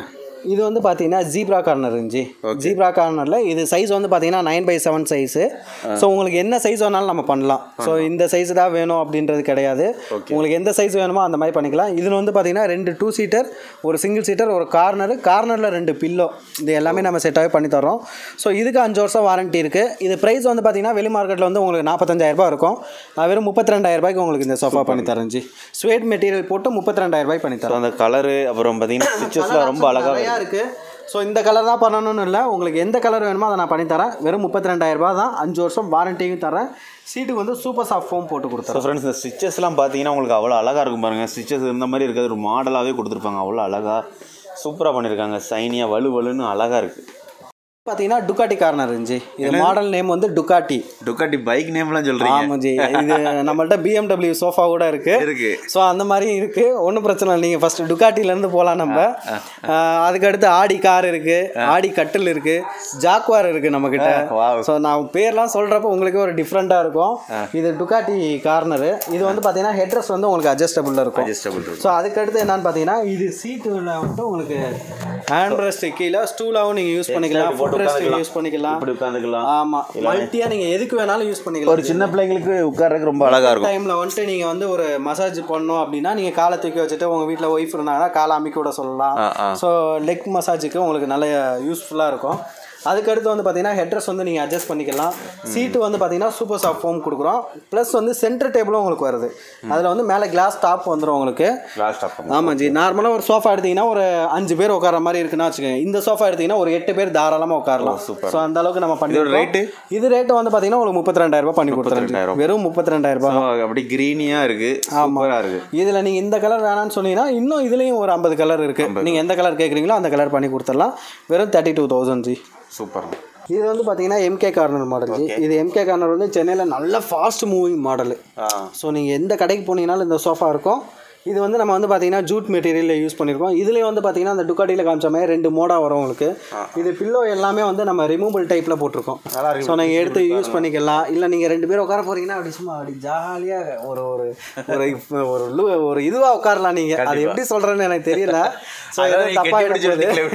இது வந்து பார்த்தீங்கன்னா ஜீப்ரா கார்னர் இருந்துச்சு ஜீப்ரா கார்னரில் இது சைஸ் வந்து பார்த்தீங்கன்னா nine by seven size so உங்களுக்கு என்ன சைஸ் வேணாலும் நம்ம பண்ணலாம் ஸோ இந்த சைஸ் தான் வேணும் அப்படின்றது கிடையாது உங்களுக்கு எந்த சைஸ் வேணுமோ அந்த மாதிரி பண்ணிக்கலாம் இதில் வந்து பார்த்தீங்கன்னா ரெண்டு டூ சீட்டர் ஒரு சிங்கிள் சீட்டர் ஒரு கார்னர் கார்னரில் ரெண்டு பில்லோ இது எல்லாமே நம்ம செட்டாகவே பண்ணி தரோம் ஸோ இதுக்கு அஞ்சு வருஷம் வாரண்ட்டி இருக்குது இது ப்ரைஸ் வந்து பார்த்தீங்கன்னா வெளி மார்க்கெட்டில் வந்து உங்களுக்கு நாற்பத்தஞ்சாயிரரூபா இருக்கும் நான் வெறும் முப்பத்தி ரெண்டாயிரரூபாய்க்கு உங்களுக்கு இந்த சோஃபா பண்ணி தரேன் ஜி ஸ்வேட் மெட்டீரியல் போட்டு முப்பத்தி ரெண்டாயிரரூபாய் பண்ணி தரேன்
அந்த கலரு அப்புறம் பார்த்தீங்கன்னா ஸ்டிச்சஸ்லாம் ரொம்ப அழகாக
நிறையா இருக்குது ஸோ இந்த கலர் தான் பண்ணணும்னு இல்லை உங்களுக்கு எந்த கலர் வேணுமோ அதை நான் பண்ணி தரேன் வெறும் முப்பத்தி ரெண்டாயிரரூபா தான் அஞ்சு வருஷம் வாரண்டியும் தரேன் சீட்டுக்கு வந்து சூப்பர் சாஃப்ட் ஃபோம் போட்டு
ஸோ
கொடுத்துறேன்
ஃப்ரெண்ட்ஸ் இந்த ஸ்டிச்சஸ்லாம் பார்த்தீங்கன்னா உங்களுக்கு அவ்வளோ அழகாக இருக்கும் பாருங்கள் ஸ்டிச்சஸ் இந்த மாதிரி இருக்காது ஒரு மாடலாகவே கொடுத்துருப்பாங்க அவ்வளோ அழகாக சூப்பராக பண்ணியிருக்காங்க சைனியாக வலு வலுன்னு அழகாக இருக்குது
பார்த்தீங்கன்னா டுக்காட்டி கார்னர் இருந்துச்சு இது மாடல் நேம் வந்து டுக்காட்டி
டுக்காட்டி பைக் நேம்லாம் சொல்கிறீங்க
ஆமாம் ஜி இது நம்மள்ட்ட பிஎம்டபிள்யூ சோஃபா கூட இருக்குது
இருக்கு
ஸோ அந்த மாதிரியும் இருக்குது ஒன்றும் பிரச்சனை இல்லை நீங்கள் ஃபஸ்ட்டு டுக்காட்டிலேருந்து போகலாம் நம்ம ஆஹ் அதுக்கடுத்து ஆடி கார் இருக்குது ஆடி கட்டில் இருக்குது ஜாக்வார் இருக்குது நம்மக்கிட்ட
wow.
ஸோ நான் பேர்லாம் சொல்கிறப்ப உங்களுக்கு ஒரு டிஃப்ரெண்ட்டாக இருக்கும் இது டுக்காட்டி கார்னரு இது வந்து பார்த்தீங்கன்னா ஹெட்ரஸ் வந்து உங்களுக்கு அட்ஜஸ்டபுளில் இருக்கும்
அட்ஜஸ்டபுள் இருக்கும்
ஸோ அதுக்கடுத்து என்னன்னு பார்த்தீங்கன்னா இது சீட்டுல வந்துட்டு உங்களுக்கு ஹேண்ட் ரெஸ்ட் கீழே ஸ்டூலாகவும் நீங்கள் யூஸ் பண்ணிக்கலாம் ஃபுட் ரெஸ்ட் யூஸ் பண்ணிக்கலாம்
இப்படி உட்காந்துக்கலாம்
ஆமாம் மல்ட்டியாக நீங்கள் எதுக்கு வேணாலும் யூஸ் பண்ணிக்கலாம்
ஒரு சின்ன பிள்ளைங்களுக்கு உட்கார்றதுக்கு ரொம்ப அழகாக இருக்கும்
டைமில் வந்துட்டு நீங்கள் வந்து ஒரு மசாஜ் பண்ணணும் அப்படின்னா நீங்கள் காலை தூக்கி வச்சுட்டு உங்கள் வீட்டில் ஒய்ஃப் இருந்தாங்கன்னா காலை அமுக்கி விட சொல்லலாம்
ஆ, ஆ.
ஸோ லெக் மசாஜுக்கு உங்களுக்கு நல்ல யூஸ்ஃபுல்லாக இருக்கும் அதுக்கடுத்து வந்து பார்த்தீங்கன்னா ஹெட்ரஸ் வந்து நீங்கள் அட்ஜஸ்ட் பண்ணிக்கலாம் சீட்டு வந்து பார்த்தீங்கன்னா சூப்பர் சாஃப்ட் ஃபோம் கொடுக்குறோம் ப்ளஸ் வந்து சென்டர் டேபிளும் உங்களுக்கு வருது அதில் வந்து மேலே கிளாஸ் டாப் வந்துடும் உங்களுக்கு
லாஸ்ட் ஆஃப்
ஆமாம் ஜி நார்மலாக ஒரு சோஃபா எடுத்தீங்கன்னா ஒரு அஞ்சு பேர் உட்கார மாதிரி இருக்குன்னா வச்சுக்கோங்க இந்த சோஃபா எடுத்தீங்கன்னா ஒரு எட்டு பேர் தாராளமாக உட்காரலாம் ஸோ அந்த அளவுக்கு நம்ம பண்ணி
rate?
இது ரேட்டு வந்து பார்த்தீங்கன்னா உங்களுக்கு முப்பத்தி ரெண்டாயிரம் பண்ணி கொடுத்துருக்கேன் வெறும் முப்பத்தி ரெண்டாயிரம் ரூபாய்
அப்படி க்ரீனியாக இருக்குது சூப்பராக இருக்குது
இதில் நீங்கள் இந்த கலர் வேணாம்னு சொன்னீங்கன்னா இன்னும் இதுலேயும் ஒரு ஐம்பது கலர் இருக்குது நீங்கள் எந்த கலர் கேட்குறீங்களோ அந்த கலர் பண்ணி கொடுத்துடலாம் வெறும் thirty two thousand ji
super
இது வந்து பார்த்தீங்கன்னா எம்கே கார்னர் மாடல் ஜி இது எம்கே கார்னர் வந்து சென்னையில் நல்ல ஃபாஸ்ட் மூவிங் மாடல்
ஆ
ஸோ நீங்கள் எந்த கடைக்கு போனீங்கனாலும் இந்த சோஃபா இருக்கும் இது வந்து நம்ம வந்து பார்த்தீங்கன்னா ஜூட் மெட்டீரியலில் யூஸ் பண்ணியிருக்கோம் இதுலேயும் வந்து பார்த்தீங்கன்னா அந்த டுக்காட்டியில் காமிச்ச மாதிரி ரெண்டு மோடா வரும் உங்களுக்கு இது பில்லோ எல்லாமே வந்து நம்ம ரிமூவல் டைப்பில் போட்டிருக்கோம்
நல்லா இருக்கு.
ஸோ நீங்கள் எடுத்து யூஸ் பண்ணிக்கலாம் இல்லை நீங்கள் ரெண்டு பேர் உட்கார போகிறீங்கன்னா அப்படி சும்மா அப்படி ஜாலியாக ஒரு ஒரு ஒரு இப்ப ஒரு லு ஒரு இதுவாக உட்காரலாம் நீங்கள் அது எப்படி சொல்கிறேன்னு எனக்கு தெரியல ஸோ
அதாவது
எதுவும்
நீங்க
தப்பாக
கெட்டி பிடிச்சு
எடுத்துக்காது.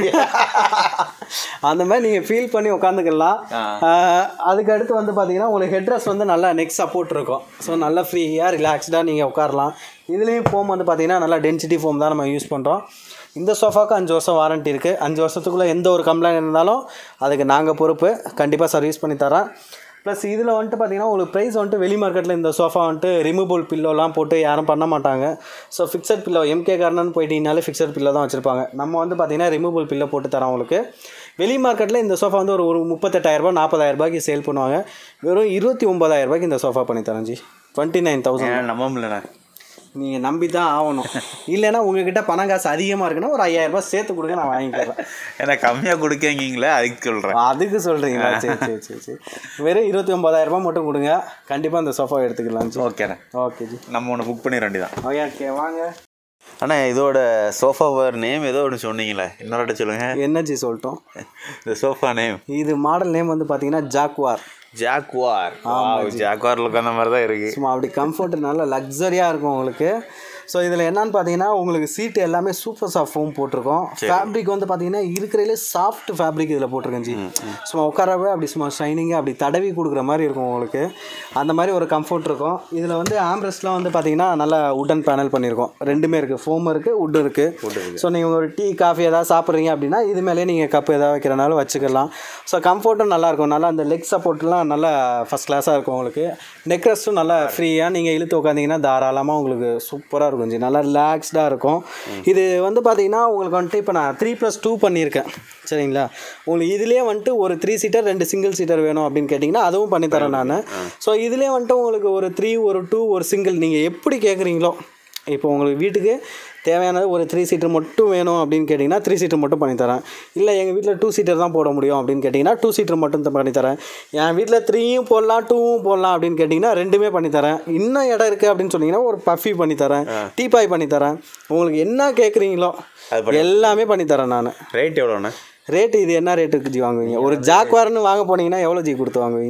வச்சுக்கல
அந்த மாதிரி நீங்கள் ஃபீல் பண்ணி உட்காந்துக்கலாம் ஆஹ் அதுக்கு அடுத்து வந்து பார்த்தீங்கன்னா உங்களுக்கு ஹெட்ரஸ் வந்து நல்லா நெக் சப்போர்ட் இருக்கும் ஸோ நல்லா ஃப்ரீயாக ரிலாக்ஸ்டாக நீங்கள் உட்காரலாம் இதுலேயும் ஃபோம் வந்து பார்த்தீங்கன்னா நல்லா டென்சிட்டி ஃபோம் தான் நம்ம யூஸ் பண்ணுறோம் இந்த சோஃபாவுக்கு அஞ்சு வருஷம் வாரண்ட்டி இருக்குது அஞ்சு வருஷத்துக்குள்ளே எந்த ஒரு கம்ப்ளைண்ட் இருந்தாலும் அதுக்கு நாங்கள் பொறுப்பு கண்டிப்பாக சர்வீஸ் பண்ணி தரேன் ப்ளஸ் இதில் வந்துட்டு பார்த்தீங்கன்னா உங்களுக்கு ப்ரைஸ் வந்துட்டு வெளி மார்க்கெட்டில் இந்த சோஃபா வந்துட்டு ரிமூவபிள் பில்லோலாம் போட்டு யாரும் பண்ண மாட்டாங்க ஸோ ஃபிக்ஸட் பில்லோ எம்கே கார்னர்னு போயிட்டீங்கனாலே ஃபிக்ஸட் பில்லோ தான் வச்சுருப்பாங்க நம்ம வந்து பார்த்தீங்கன்னா ரிமூவபிள் பில்லோ போட்டு தரோம் உங்களுக்கு வெளி மார்க்கெட்டில் இந்த சோஃபா வந்து ஒரு ஒரு முப்பத்தெட்டாயிரரூபா நாற்பதாயிரரூபாய்க்கு சேல் பண்ணுவாங்க வெறும் இருபத்தி ஒம்பதாயிரரூபாய்க்கு இந்த சோஃபா பண்ணி தரேன் ஜி டுவெண்ட்டி நைன் தௌசண்ட்
ஏன்னா நம்ப முடியலண்ணா
நீங்கள் நம்பி தான் ஆகணும் இல்லைன்னா உங்ககிட்ட பணம் காசு அதிகமாக இருக்குன்னா ஒரு ஐயாயிரரூபா சேர்த்து கொடுங்க நான் வாங்கிக்கிறேன்
ஏன்னா கம்மியாக கொடுக்கீங்களே அதுக்கு சொல்கிறேன்
அதுக்கு சொல்கிறீங்களா சரி சரி சரி சரி வெறும் இருபத்தி ஒம்பதாயிரரூபா மட்டும் கொடுங்க கண்டிப்பாக அந்த சோஃபா எடுத்துக்கலாம் ஜி
ஓகேண்ணே
ஓகே ஜி
நம்ம ஒன்று புக் பண்ணிட வேண்டியதான்
ஓகே ஓகே வாங்க
அண்ணா இதோட சோஃபாவர் நேம் ஏதோ ஒன்று சொன்னீங்களே இன்னொரு சொல்லுங்க
என்ன ஜி சொல்லிட்டோம்
இந்த சோஃபா நேம்
இது மாடல் நேம் வந்து பார்த்தீங்கன்னா ஜாக்வார்
ஜாக்வார் ஜாக்வார் லுக் அந்த மாதிரி தான் இருக்கு
சும்மா அப்படி கம்ஃபர்ட் நல்லா லக்ஸரியாக இருக்கும் உங்களுக்கு ஸோ இதில் என்னன்னு பார்த்தீங்கன்னா உங்களுக்கு சீட்டு எல்லாமே சூப்பர் சாஃப்ட் ஃபோம் போட்டிருக்கோம் ஃபேப்ரிக் வந்து பார்த்தீங்கன்னா இருக்கிறதுலே சாஃப்ட் ஃபேப்ரிக் இதில் போட்டிருக்கேன் ஜி சும்மா உட்காரவே அப்படி சும்மா ஷைனிங்காக அப்படி தடவி கொடுக்குற மாதிரி இருக்கும் உங்களுக்கு அந்த மாதிரி ஒரு கம்ஃபர்ட் இருக்கும் இதில் வந்து ஆம்ரெஸ்ட்லாம் வந்து பார்த்தீங்கன்னா நல்லா உட்டன் பேனல் பண்ணியிருக்கோம் ரெண்டுமே இருக்குது ஃபோம் இருக்குது உட் இருக்குது ஸோ நீங்கள் ஒரு டீ காஃபி ஏதாவது சாப்பிட்றீங்க அப்படின்னா இது மேலே நீங்கள் கப் ஏதாவது வைக்கிறனாலும் வச்சுக்கலாம் ஸோ கம்ஃபர்ட்டும் நல்லாயிருக்கும் நல்லா அந்த லெக் சப்போர்ட்லாம் நல்லா ஃபஸ்ட் கிளாஸாக இருக்கும் உங்களுக்கு நெக் ரெஸ்ட்டும் நல்லா ஃப்ரீயாக நீங்கள் இழுத்து உட்காந்திங்கன்னா தாராளமாக உங்களுக்கு சூப்பராக இருக்கும் ஜி நல்லா ரிலாக்ஸ்டாக இருக்கும் இது வந்து பார்த்தீங்கன்னா உங்களுக்கு வந்துட்டு இப்போ நான் த்ரீ ப்ளஸ் டூ பண்ணியிருக்கேன் சரிங்களா உங்களுக்கு இதுலேயே வந்துட்டு ஒரு த்ரீ சீட்டர் ரெண்டு சிங்கிள் சீட்டர் வேணும் அப்படின்னு கேட்டிங்கன்னா அதுவும் பண்ணித்தரேன் நான் ஸோ இதுலேயே வந்துட்டு உங்களுக்கு ஒரு த்ரீ ஒரு டூ ஒரு சிங்கிள் நீங்கள் எப்படி கேட்குறீங்களோ இப்போ உங்களுக்கு வீட்டுக்கு தேவையானது ஒரு த்ரீ சீட்டர் மட்டும் வேணும் அப்படின்னு கேட்டிங்கன்னா த்ரீ சீட்டர் மட்டும் பண்ணித்தரேன் இல்லை எங்கள் வீட்டில் டூ சீட்டர் தான் போட முடியும் அப்படின்னு கேட்டிங்கன்னா டூ சீட்டர் மட்டும் தான் பண்ணித்தரேன் என் வீட்டில் த்ரீயும் போடலாம் டூவும் போடலாம் அப்படின்னு கேட்டிங்கன்னா ரெண்டுமே பண்ணித்தரேன் இன்னும் இடம் இருக்குது அப்படின்னு சொன்னீங்கன்னா ஒரு பஃபி பண்ணித்தரேன் டீபாய் பண்ணித்தரேன் உங்களுக்கு என்ன கேட்குறீங்களோ எல்லாமே பண்ணித்தரேன் நான்
ரேட் எவ்வளோண்ணே
ரேட்டு இது என்ன ரேட்டுக்கு ஜி வாங்குவீங்க ஒரு ஜாக்வார்னு வாங்க போனீங்கன்னா எவ்வளோ ஜி கொடுத்து வாங்குவீங்க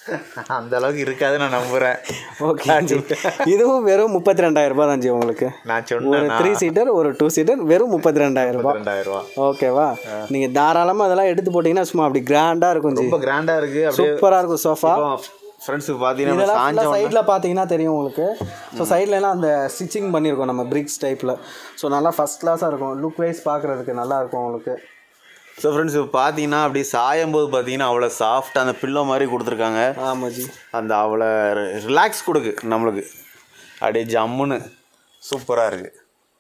அந்த அளவுக்கு இருக்காது நான் நம்புகிறேன்
ஓகே ஜி இதுவும் வெறும் முப்பத்தி ரெண்டாயிரம் ரூபாய் தான் ஜி உங்களுக்கு
நான்
ஒரு
சொன்னேன்
த்ரீ சீட்டர் ஒரு டூ சீட்டர் வெறும் முப்பத்தி ரெண்டாயிரம் ரூபாய்
ரெண்டாயிரம் ரூபா
ஓகேவா நீங்கள் தாராளமாக அதெல்லாம் எடுத்து போட்டிங்கன்னா சும்மா அப்படி கிராண்டாக இருக்கும் ஜி
ரொம்ப கிராண்டாக இருக்குது அப்படியே
சூப்பராக இருக்கும் சோஃபா
ஃப்ரெண்ட்ஸுக்கு பார்த்தீங்கன்னா
இதெல்லாம்
சாஞ்ச
ஃபுல்லாக சைடில் பார்த்தீங்கன்னா தெரியும் உங்களுக்கு ஸோ சைட்லலாம் அந்த ஸ்டிச்சிங் பண்ணியிருக்கோம் நம்ம பிரிக்ஸ் டைப்பில் ஸோ நல்லா ஃபஸ்ட் கிளாஸாக இருக்கும் லுக் வைஸ் பார்க்குறதுக்கு நல்லா இருக்கும் உங்களுக்கு
ஸோ ஃப்ரெண்ட்ஸ் இப்போ பார்த்தீங்கன்னா அப்படி சாயும் போது பார்த்தீங்கன்னா அவ்வளோ சாஃப்ட் அந்த பில்லோ மாதிரி கொடுத்துருக்காங்க
ஆமாம் ஜி
அந்த அவ்வளோ ரிலாக்ஸ் கொடுக்கு நம்மளுக்கு அப்படியே ஜம்முன்னு சூப்பராக இருக்குது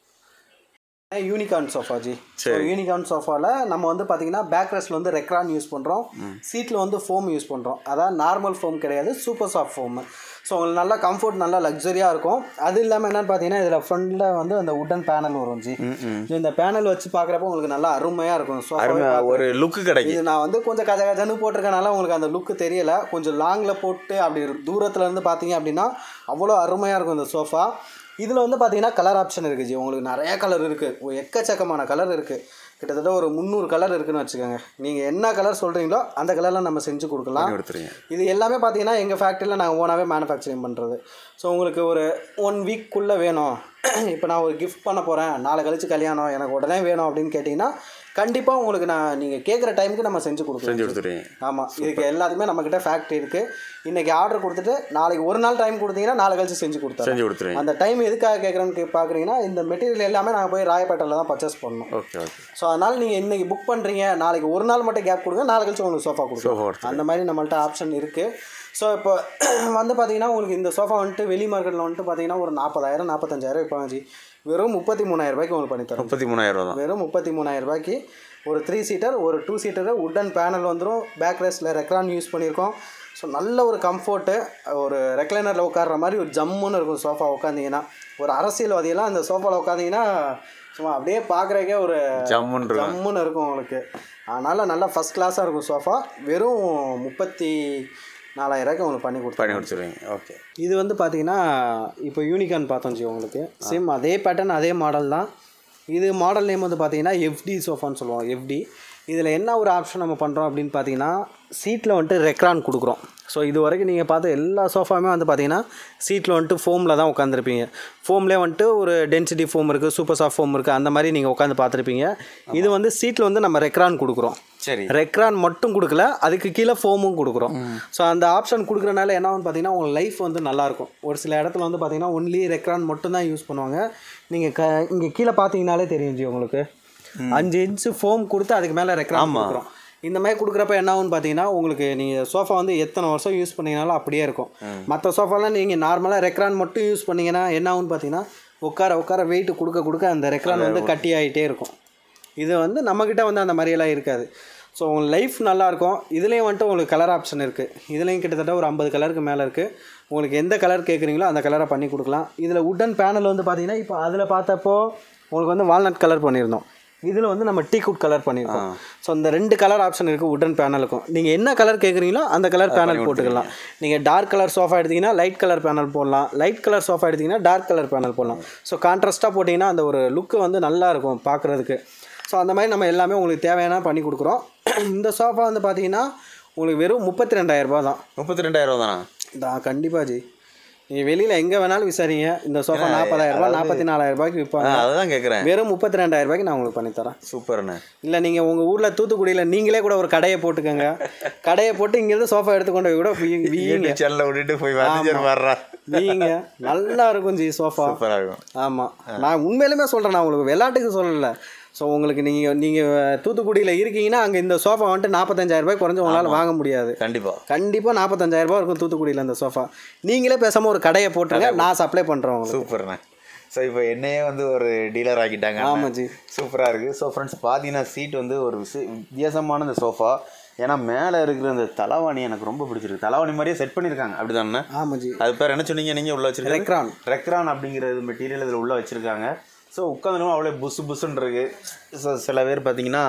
யூனிகார்ன் சோஃபா ஜி சரி யூனிகார்ன் சோஃபாவில் நம்ம வந்து பார்த்தீங்கன்னா பேக் ரெஸ்ட்டில் வந்து ரெக்ரான் யூஸ் பண்ணுறோம் சீட்டில் வந்து ஃபோம் யூஸ் பண்ணுறோம் அதான் நார்மல் ஃபோம் கிடையாது சூப்பர் சாஃப்ட் ஃபோம் ஸோ உங்களுக்கு நல்லா கம்ஃபர்ட் நல்லா லக்ஸரியாக இருக்கும் அது இல்லாமல் என்னென்னு பார்த்தீங்கன்னா இதில் ஃப்ரண்டில் வந்து அந்த உட்டன் பேனல் வரும் ஜி So, இந்த பேனல் வச்சு பார்க்குறப்ப உங்களுக்கு நல்லா அருமையாக இருக்கும்
அருமை
சோஃபா
ஒரு லுக்கு கிடைக்கும்
இது நான் வந்து கொஞ்சம் கஜ கஜன்னு போட்டிருக்கனால உங்களுக்கு அந்த லுக்கு தெரியல கொஞ்சம் லாங்கில் போட்டு அப்படி தூரத்துல இருந்து பார்த்தீங்க அப்படின்னா அவ்வளோ அருமையாக இருக்கும் இந்த சோஃபா இதில் வந்து பார்த்தீங்கன்னா கலர் ஆப்ஷன் இருக்குது ஜி உங்களுக்கு நிறைய கலர் இருக்குது ஒரு எக்கச்சக்கமான கலர் இருக்குது கிட்டத்தட்ட ஒரு முந்நூறு கலர் இருக்குன்னு வச்சுக்கோங்க நீங்கள் என்ன கலர் சொல்கிறீங்களோ அந்த கலரில் நம்ம செஞ்சு கொடுக்கலாம்
கொடுத்துருங்க
இது எல்லாமே பார்த்தீங்கன்னா எங்கள் ஃபேக்ட்ரியில் நாங்கள் ஓனாகவே மேனுஃபேக்சரிங் பண்ணுறது ஸோ உங்களுக்கு ஒரு ஒன் வீக்குள்ளே வேணும் இப்போ நான் ஒரு கிஃப்ட் பண்ண போகிறேன் நாளை கழிச்சு கல்யாணம் எனக்கு உடனே வேணும் அப்படின்னு கேட்டிங்கன்னா கண்டிப்பாக உங்களுக்கு நான் நீங்கள் கேட்குற டைமுக்கு நம்ம செஞ்சு கொடுக்குறோம்
செஞ்சு கொடுத்துருங்க
ஆமாம் இதுக்கு எல்லாத்துக்குமே நம்மக்கிட்ட ஃபேக்ட்ரி இருக்குது இன்றைக்கி ஆர்டர் கொடுத்துட்டு நாளைக்கு ஒரு நாள் டைம் கொடுத்தீங்கன்னா நாளை கழிச்சு செஞ்சு கொடுத்தோம்
செஞ்சு கொடுத்துருங்க
அந்த டைம் எதுக்காக கேட்குறேன்னு பார்க்குறீங்கன்னா இந்த மெட்டீரியல் எல்லாமே நாங்கள் போய் ராயப்பேட்டையில் தான் பர்ச்சேஸ் பண்ணணும்
ஓகே ஓகே
ஸோ அதனால் நீங்கள் இன்றைக்கி புக் பண்ணுறீங்க நாளைக்கு ஒரு நாள் மட்டும் கேப் கொடுங்க நாளை கழிச்சு உங்களுக்கு சோஃபா கொடுங்க
சோஃபா எடுத்து
அந்த மாதிரி நம்மள்ட்ட ஆப்ஷன் இருக்குது ஸோ இப்போ வந்து பார்த்தீங்கன்னா உங்களுக்கு இந்த சோஃபா வந்துட்டு வெளி மார்க்கெட்டில் வந்துட்டு பார்த்தீங்கன்னா ஒரு நாற்பதாயிரம் நாற்பத்தஞ்சாயிரம் விற்பாங்க ஜி வெறும் முப்பத்தி மூணாயிரம் ரூபாய்க்கு உங்களுக்கு பண்ணி தரோம்
முப்பத்தி மூணாயிரம் ரூபா தான்
வெறும் முப்பத்தி மூணாயிரம் ரூபாய்க்கு ஒரு த்ரீ சீட்டர் ஒரு டூ சீட்டரு உட்டன் பேனல் வந்துடும் பேக் ரெஸ்ட்டில் ரெக்ரான் யூஸ் பண்ணியிருக்கோம் ஸோ நல்ல ஒரு கம்ஃபர்ட்டு ஒரு ரெக்லைனரில் உட்கார்ற மாதிரி ஒரு ஜம்முன்னு இருக்கும் சோஃபா உட்காந்திங்கன்னா ஒரு அரசியல்வாதியெல்லாம் அந்த சோஃபாவில் உட்காந்திங்கன்னா சும்மா அப்படியே பார்க்குறக்கே ஒரு
ஜம்முன்னு இருக்கும்
ஜம்முன்னு இருக்கும் உங்களுக்கு அதனால் நல்லா ஃபஸ்ட் கிளாஸாக இருக்கும் சோஃபா வெறும் முப்பத்தி நாலாயிரூவாய்க்கு உங்களுக்கு பண்ணி கொடுத்தோம்
பண்ணி கொடுத்துருவீங்க ஓகே
இது வந்து பார்த்தீங்கன்னா இப்போ யூனிகான் பார்த்தோம் ஜி உங்களுக்கு சேம் அதே பேட்டர்ன் அதே மாடல் தான் இது மாடல் நேம் வந்து பார்த்தீங்கன்னா எஃப்டி சோஃபான்னு சொல்லுவோம் எஃப்டி இதில் என்ன ஒரு ஆப்ஷன் நம்ம பண்ணுறோம் அப்படின்னு பார்த்தீங்கன்னா சீட்டில் வந்துட்டு ரெக்ரான் கொடுக்குறோம் ஸோ இது வரைக்கும் நீங்கள் பார்த்த எல்லா சோஃபாவுமே வந்து பார்த்தீங்கன்னா சீட்டில் வந்துட்டு ஃபோமில் தான் உட்காந்துருப்பீங்க ஃபோம்லேயே வந்துட்டு ஒரு டென்சிட்டி ஃபோம் இருக்குது சூப்பர் சாஃப்ட் ஃபோம் இருக்குது அந்த மாதிரி நீங்கள் உட்காந்து பார்த்துருப்பீங்க இது வந்து சீட்டில் வந்து நம்ம ரெக்ரான் கொடுக்குறோம்
சரி
ரெக்ரான் மட்டும் கொடுக்கல அதுக்கு கீழே ஃபோமும் கொடுக்குறோம் ஸோ அந்த ஆப்ஷன் கொடுக்குறனால என்ன ஆகும்னு பார்த்தீங்கன்னா உங்கள் லைஃப் வந்து நல்லாயிருக்கும் ஒரு சில இடத்துல வந்து பார்த்தீங்கன்னா ஒன்லி ரெக்ரான் மட்டும் தான் யூஸ் பண்ணுவாங்க நீங்கள் க இங்கே கீழே பார்த்தீங்கனாலே தெரியும் ஜி உங்களுக்கு அஞ்சு இன்ச்சு ஃபோம் கொடுத்து அதுக்கு மேலே ரெக்ரான் கொடுக்குறோம் இந்த மாதிரி கொடுக்குறப்ப என்ன ஆகும்னு பார்த்தீங்கன்னா உங்களுக்கு நீங்கள் சோஃபா வந்து எத்தனை வருஷம் யூஸ் பண்ணீங்கனாலும் அப்படியே இருக்கும் மற்ற சோஃபாலாம் நீங்கள் நார்மலாக ரெக்ரான் மட்டும் யூஸ் பண்ணீங்கன்னா என்ன ஆகும்னு பார்த்தீங்கன்னா உட்கார உட்கார வெயிட் கொடுக்க கொடுக்க அந்த ரெக்ரான் வந்து கட்டி ஆகிட்டே இருக்கும் இது வந்து நம்மக்கிட்ட வந்து அந்த மாதிரியெல்லாம் இருக்காது ஸோ உங்கள் லைஃப் நல்லாயிருக்கும் இதுலேயும் வந்துட்டு உங்களுக்கு கலர் ஆப்ஷன் இருக்குது இதுலேயும் கிட்டத்தட்ட ஒரு ஐம்பது கலருக்கு மேலே இருக்குது உங்களுக்கு எந்த கலர் கேட்குறீங்களோ அந்த கலரை பண்ணி கொடுக்கலாம் இதில் உட்டன் பேனல் வந்து பார்த்தீங்கன்னா இப்போ அதில் பார்த்தப்போ உங்களுக்கு வந்து வால்நட் கலர் பண்ணியிருந்தோம் இதில் வந்து நம்ம டீ குட் கலர் பண்ணியிருக்கோம் ஸோ இந்த ரெண்டு கலர் ஆப்ஷன் இருக்குது உட்டன் பேனலுக்கும் நீங்கள் என்ன கலர் கேட்குறீங்களோ அந்த கலர் பேனல் போட்டுக்கலாம் நீங்கள் டார்க் கலர் சோஃபா எடுத்தீங்கன்னா லைட் கலர் பேனல் போடலாம் லைட் கலர் சோஃபா எடுத்தீங்கன்னா டார்க் கலர் பேனல் போடலாம் ஸோ கான்ட்ராஸ்ட்டாக போட்டிங்கன்னா அந்த ஒரு லுக்கு வந்து நல்லா இருக்கும் பார்க்குறதுக்கு ஸோ அந்த மாதிரி நம்ம எல்லாமே உங்களுக்கு தேவையான பண்ணி கொடுக்குறோம் இந்த சோஃபா வந்து பார்த்தீங்கன்னா உங்களுக்கு வெறும் முப்பத்தி ரெண்டாயிரரூபா தான்
முப்பத்தி ரெண்டாயிரம் தானா
தான் கண்டிப்பாக ஜி நீங்கள் வெளியில் எங்கே வேணாலும் விசாரிங்க இந்த சோஃபா நாற்பதாயிரரூபா நாற்பத்தி நாலாயிரம் ரூபாய்க்கு விற்பாங்க
அதுதான் கேட்குறேன்
வெறும் முப்பத்தி ரெண்டாயிரம் ரூபாய்க்கு நான் உங்களுக்கு பண்ணித்தரேன்
சூப்பர்ண்ணே
இல்லை நீங்கள் உங்கள் ஊரில் தூத்துக்குடியில் நீங்களே கூட ஒரு கடையை போட்டுக்கோங்க கடையை போட்டு இங்கேருந்து சோஃபா எடுத்துக்கொண்டு போய் கூட வீ- வீங்க
செல்ல விட்டுட்டு போய் வந்து வர்றா
வீங்க நல்லா இருக்கும் ஜி சோஃபா
சூப்பராக இருக்கும்
ஆமாம் நான் உண்மையிலுமே சொல்கிறேன் நான் உங்களுக்கு விளையாட்டுக்கு சொல்லலை ஸோ உங்களுக்கு நீங்கள் நீங்கள் தூத்துக்குடியில் இருக்கீங்கன்னா அங்கே இந்த சோஃபா வந்துட்டு நாற்பத்தஞ்சாயிரம் ரூபாய் குறைஞ்ச உங்களால் வாங்க முடியாது
கண்டிப்பாக
கண்டிப்பாக நாற்பத்தஞ்சாயிரம் ரூபாய் இருக்கும் தூத்துக்குடியில் அந்த சோஃபா நீங்களே பேசாமல் ஒரு கடையை போட்டுருங்க நான் சப்ளை பண்ணுறேன் உங்களுக்கு
சூப்பர்ண்ணே ஸோ இப்போ என்னையே வந்து ஒரு டீலர் ஆக்கிட்டாங்க
ஆமாம் ஜி
சூப்பராக இருக்குது ஸோ ஃப்ரெண்ட்ஸ் பார்த்தீங்கன்னா சீட் வந்து ஒரு விச வித்தியாசமான இந்த சோஃபா ஏன்னா மேலே இருக்கிற இந்த தலைவாணி எனக்கு ரொம்ப பிடிச்சிருக்கு தலைவாணி மாதிரியே செட் பண்ணியிருக்காங்க அப்படி தானே
ஆமாம் ஜி
அது பேர் என்ன சொன்னீங்க நீங்கள் உள்ள வச்சிருக்கீங்க
ரெக்ரான்
ரெக்ரான் அப்படிங்கிற மெட்டீரியல் இதில் உள்ளே வச்சுருக்காங்க ஸோ உட்காந்துருமா அவ்வளோ புசு புசுன்னு இருக்கு ஸோ சில பேர் பார்த்தீங்கன்னா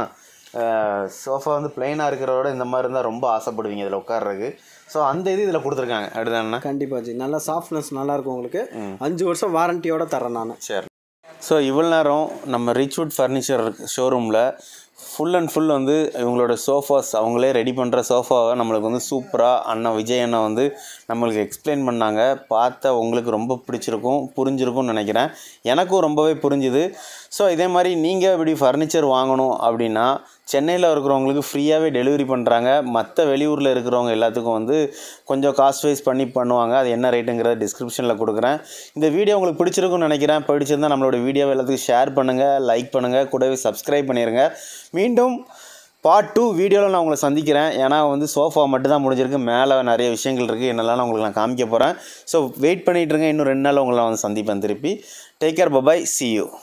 சோஃபா வந்து பிளைனாக இருக்கிறதோட இந்த மாதிரி இருந்தால் ரொம்ப ஆசைப்படுவீங்க இதில் உட்கார்றதுக்கு ஸோ அந்த இது இதில் கொடுத்துருக்காங்க அப்படிதானே
கண்டிப்பாக ஜி நல்லா சாஃப்ட்னஸ் நல்லாயிருக்கும் உங்களுக்கு அஞ்சு வருஷம் வாரண்டியோட தரேன் நான்
சரி ஸோ இவ்வளோ நேரம் நம்ம ரிச்வுட் ஃபர்னிச்சர் ஷோரூமில் ஃபுல் அண்ட் ஃபுல் வந்து இவங்களோட சோஃபாஸ் அவங்களே ரெடி பண்ணுற சோஃபாவை நம்மளுக்கு வந்து சூப்பராக அண்ணன் விஜய் அண்ணன் வந்து நம்மளுக்கு எக்ஸ்பிளைன் பண்ணாங்க பார்த்த உங்களுக்கு ரொம்ப பிடிச்சிருக்கும் புரிஞ்சிருக்கும்னு நினைக்கிறேன் எனக்கும் ரொம்பவே புரிஞ்சுது ஸோ இதே மாதிரி நீங்கள் இப்படி ஃபர்னிச்சர் வாங்கணும் அப்படின்னா சென்னையில் இருக்கிறவங்களுக்கு ஃப்ரீயாகவே டெலிவரி பண்ணுறாங்க மற்ற வெளியூரில் இருக்கிறவங்க எல்லாத்துக்கும் வந்து கொஞ்சம் காஸ்ட் வைஸ் பண்ணி பண்ணுவாங்க அது என்ன ரேட்டுங்கிறத டிஸ்கிரிப்ஷனில் கொடுக்குறேன் இந்த வீடியோ உங்களுக்கு பிடிச்சிருக்கும்னு நினைக்கிறேன் பிடிச்சிருந்தா நம்மளோட வீடியோவை எல்லாத்துக்கும் ஷேர் பண்ணுங்கள் லைக் பண்ணுங்கள் கூடவே சப்ஸ்கிரைப் பண்ணிடுங்க மீண்டும் பார்ட் டூ வீடியோவில் நான் உங்களை சந்திக்கிறேன் ஏன்னா வந்து சோஃபா மட்டும் தான் முடிஞ்சிருக்கு மேலே நிறைய விஷயங்கள் இருக்குது என்னெல்லாம் நான் உங்களுக்கு நான் காமிக்க போகிறேன் ஸோ வெயிட் பண்ணிகிட்டு இருங்க இன்னும் ரெண்டு நாள் உங்களை நான் வந்து சந்திப்பேன் திருப்பி take care bye bye see you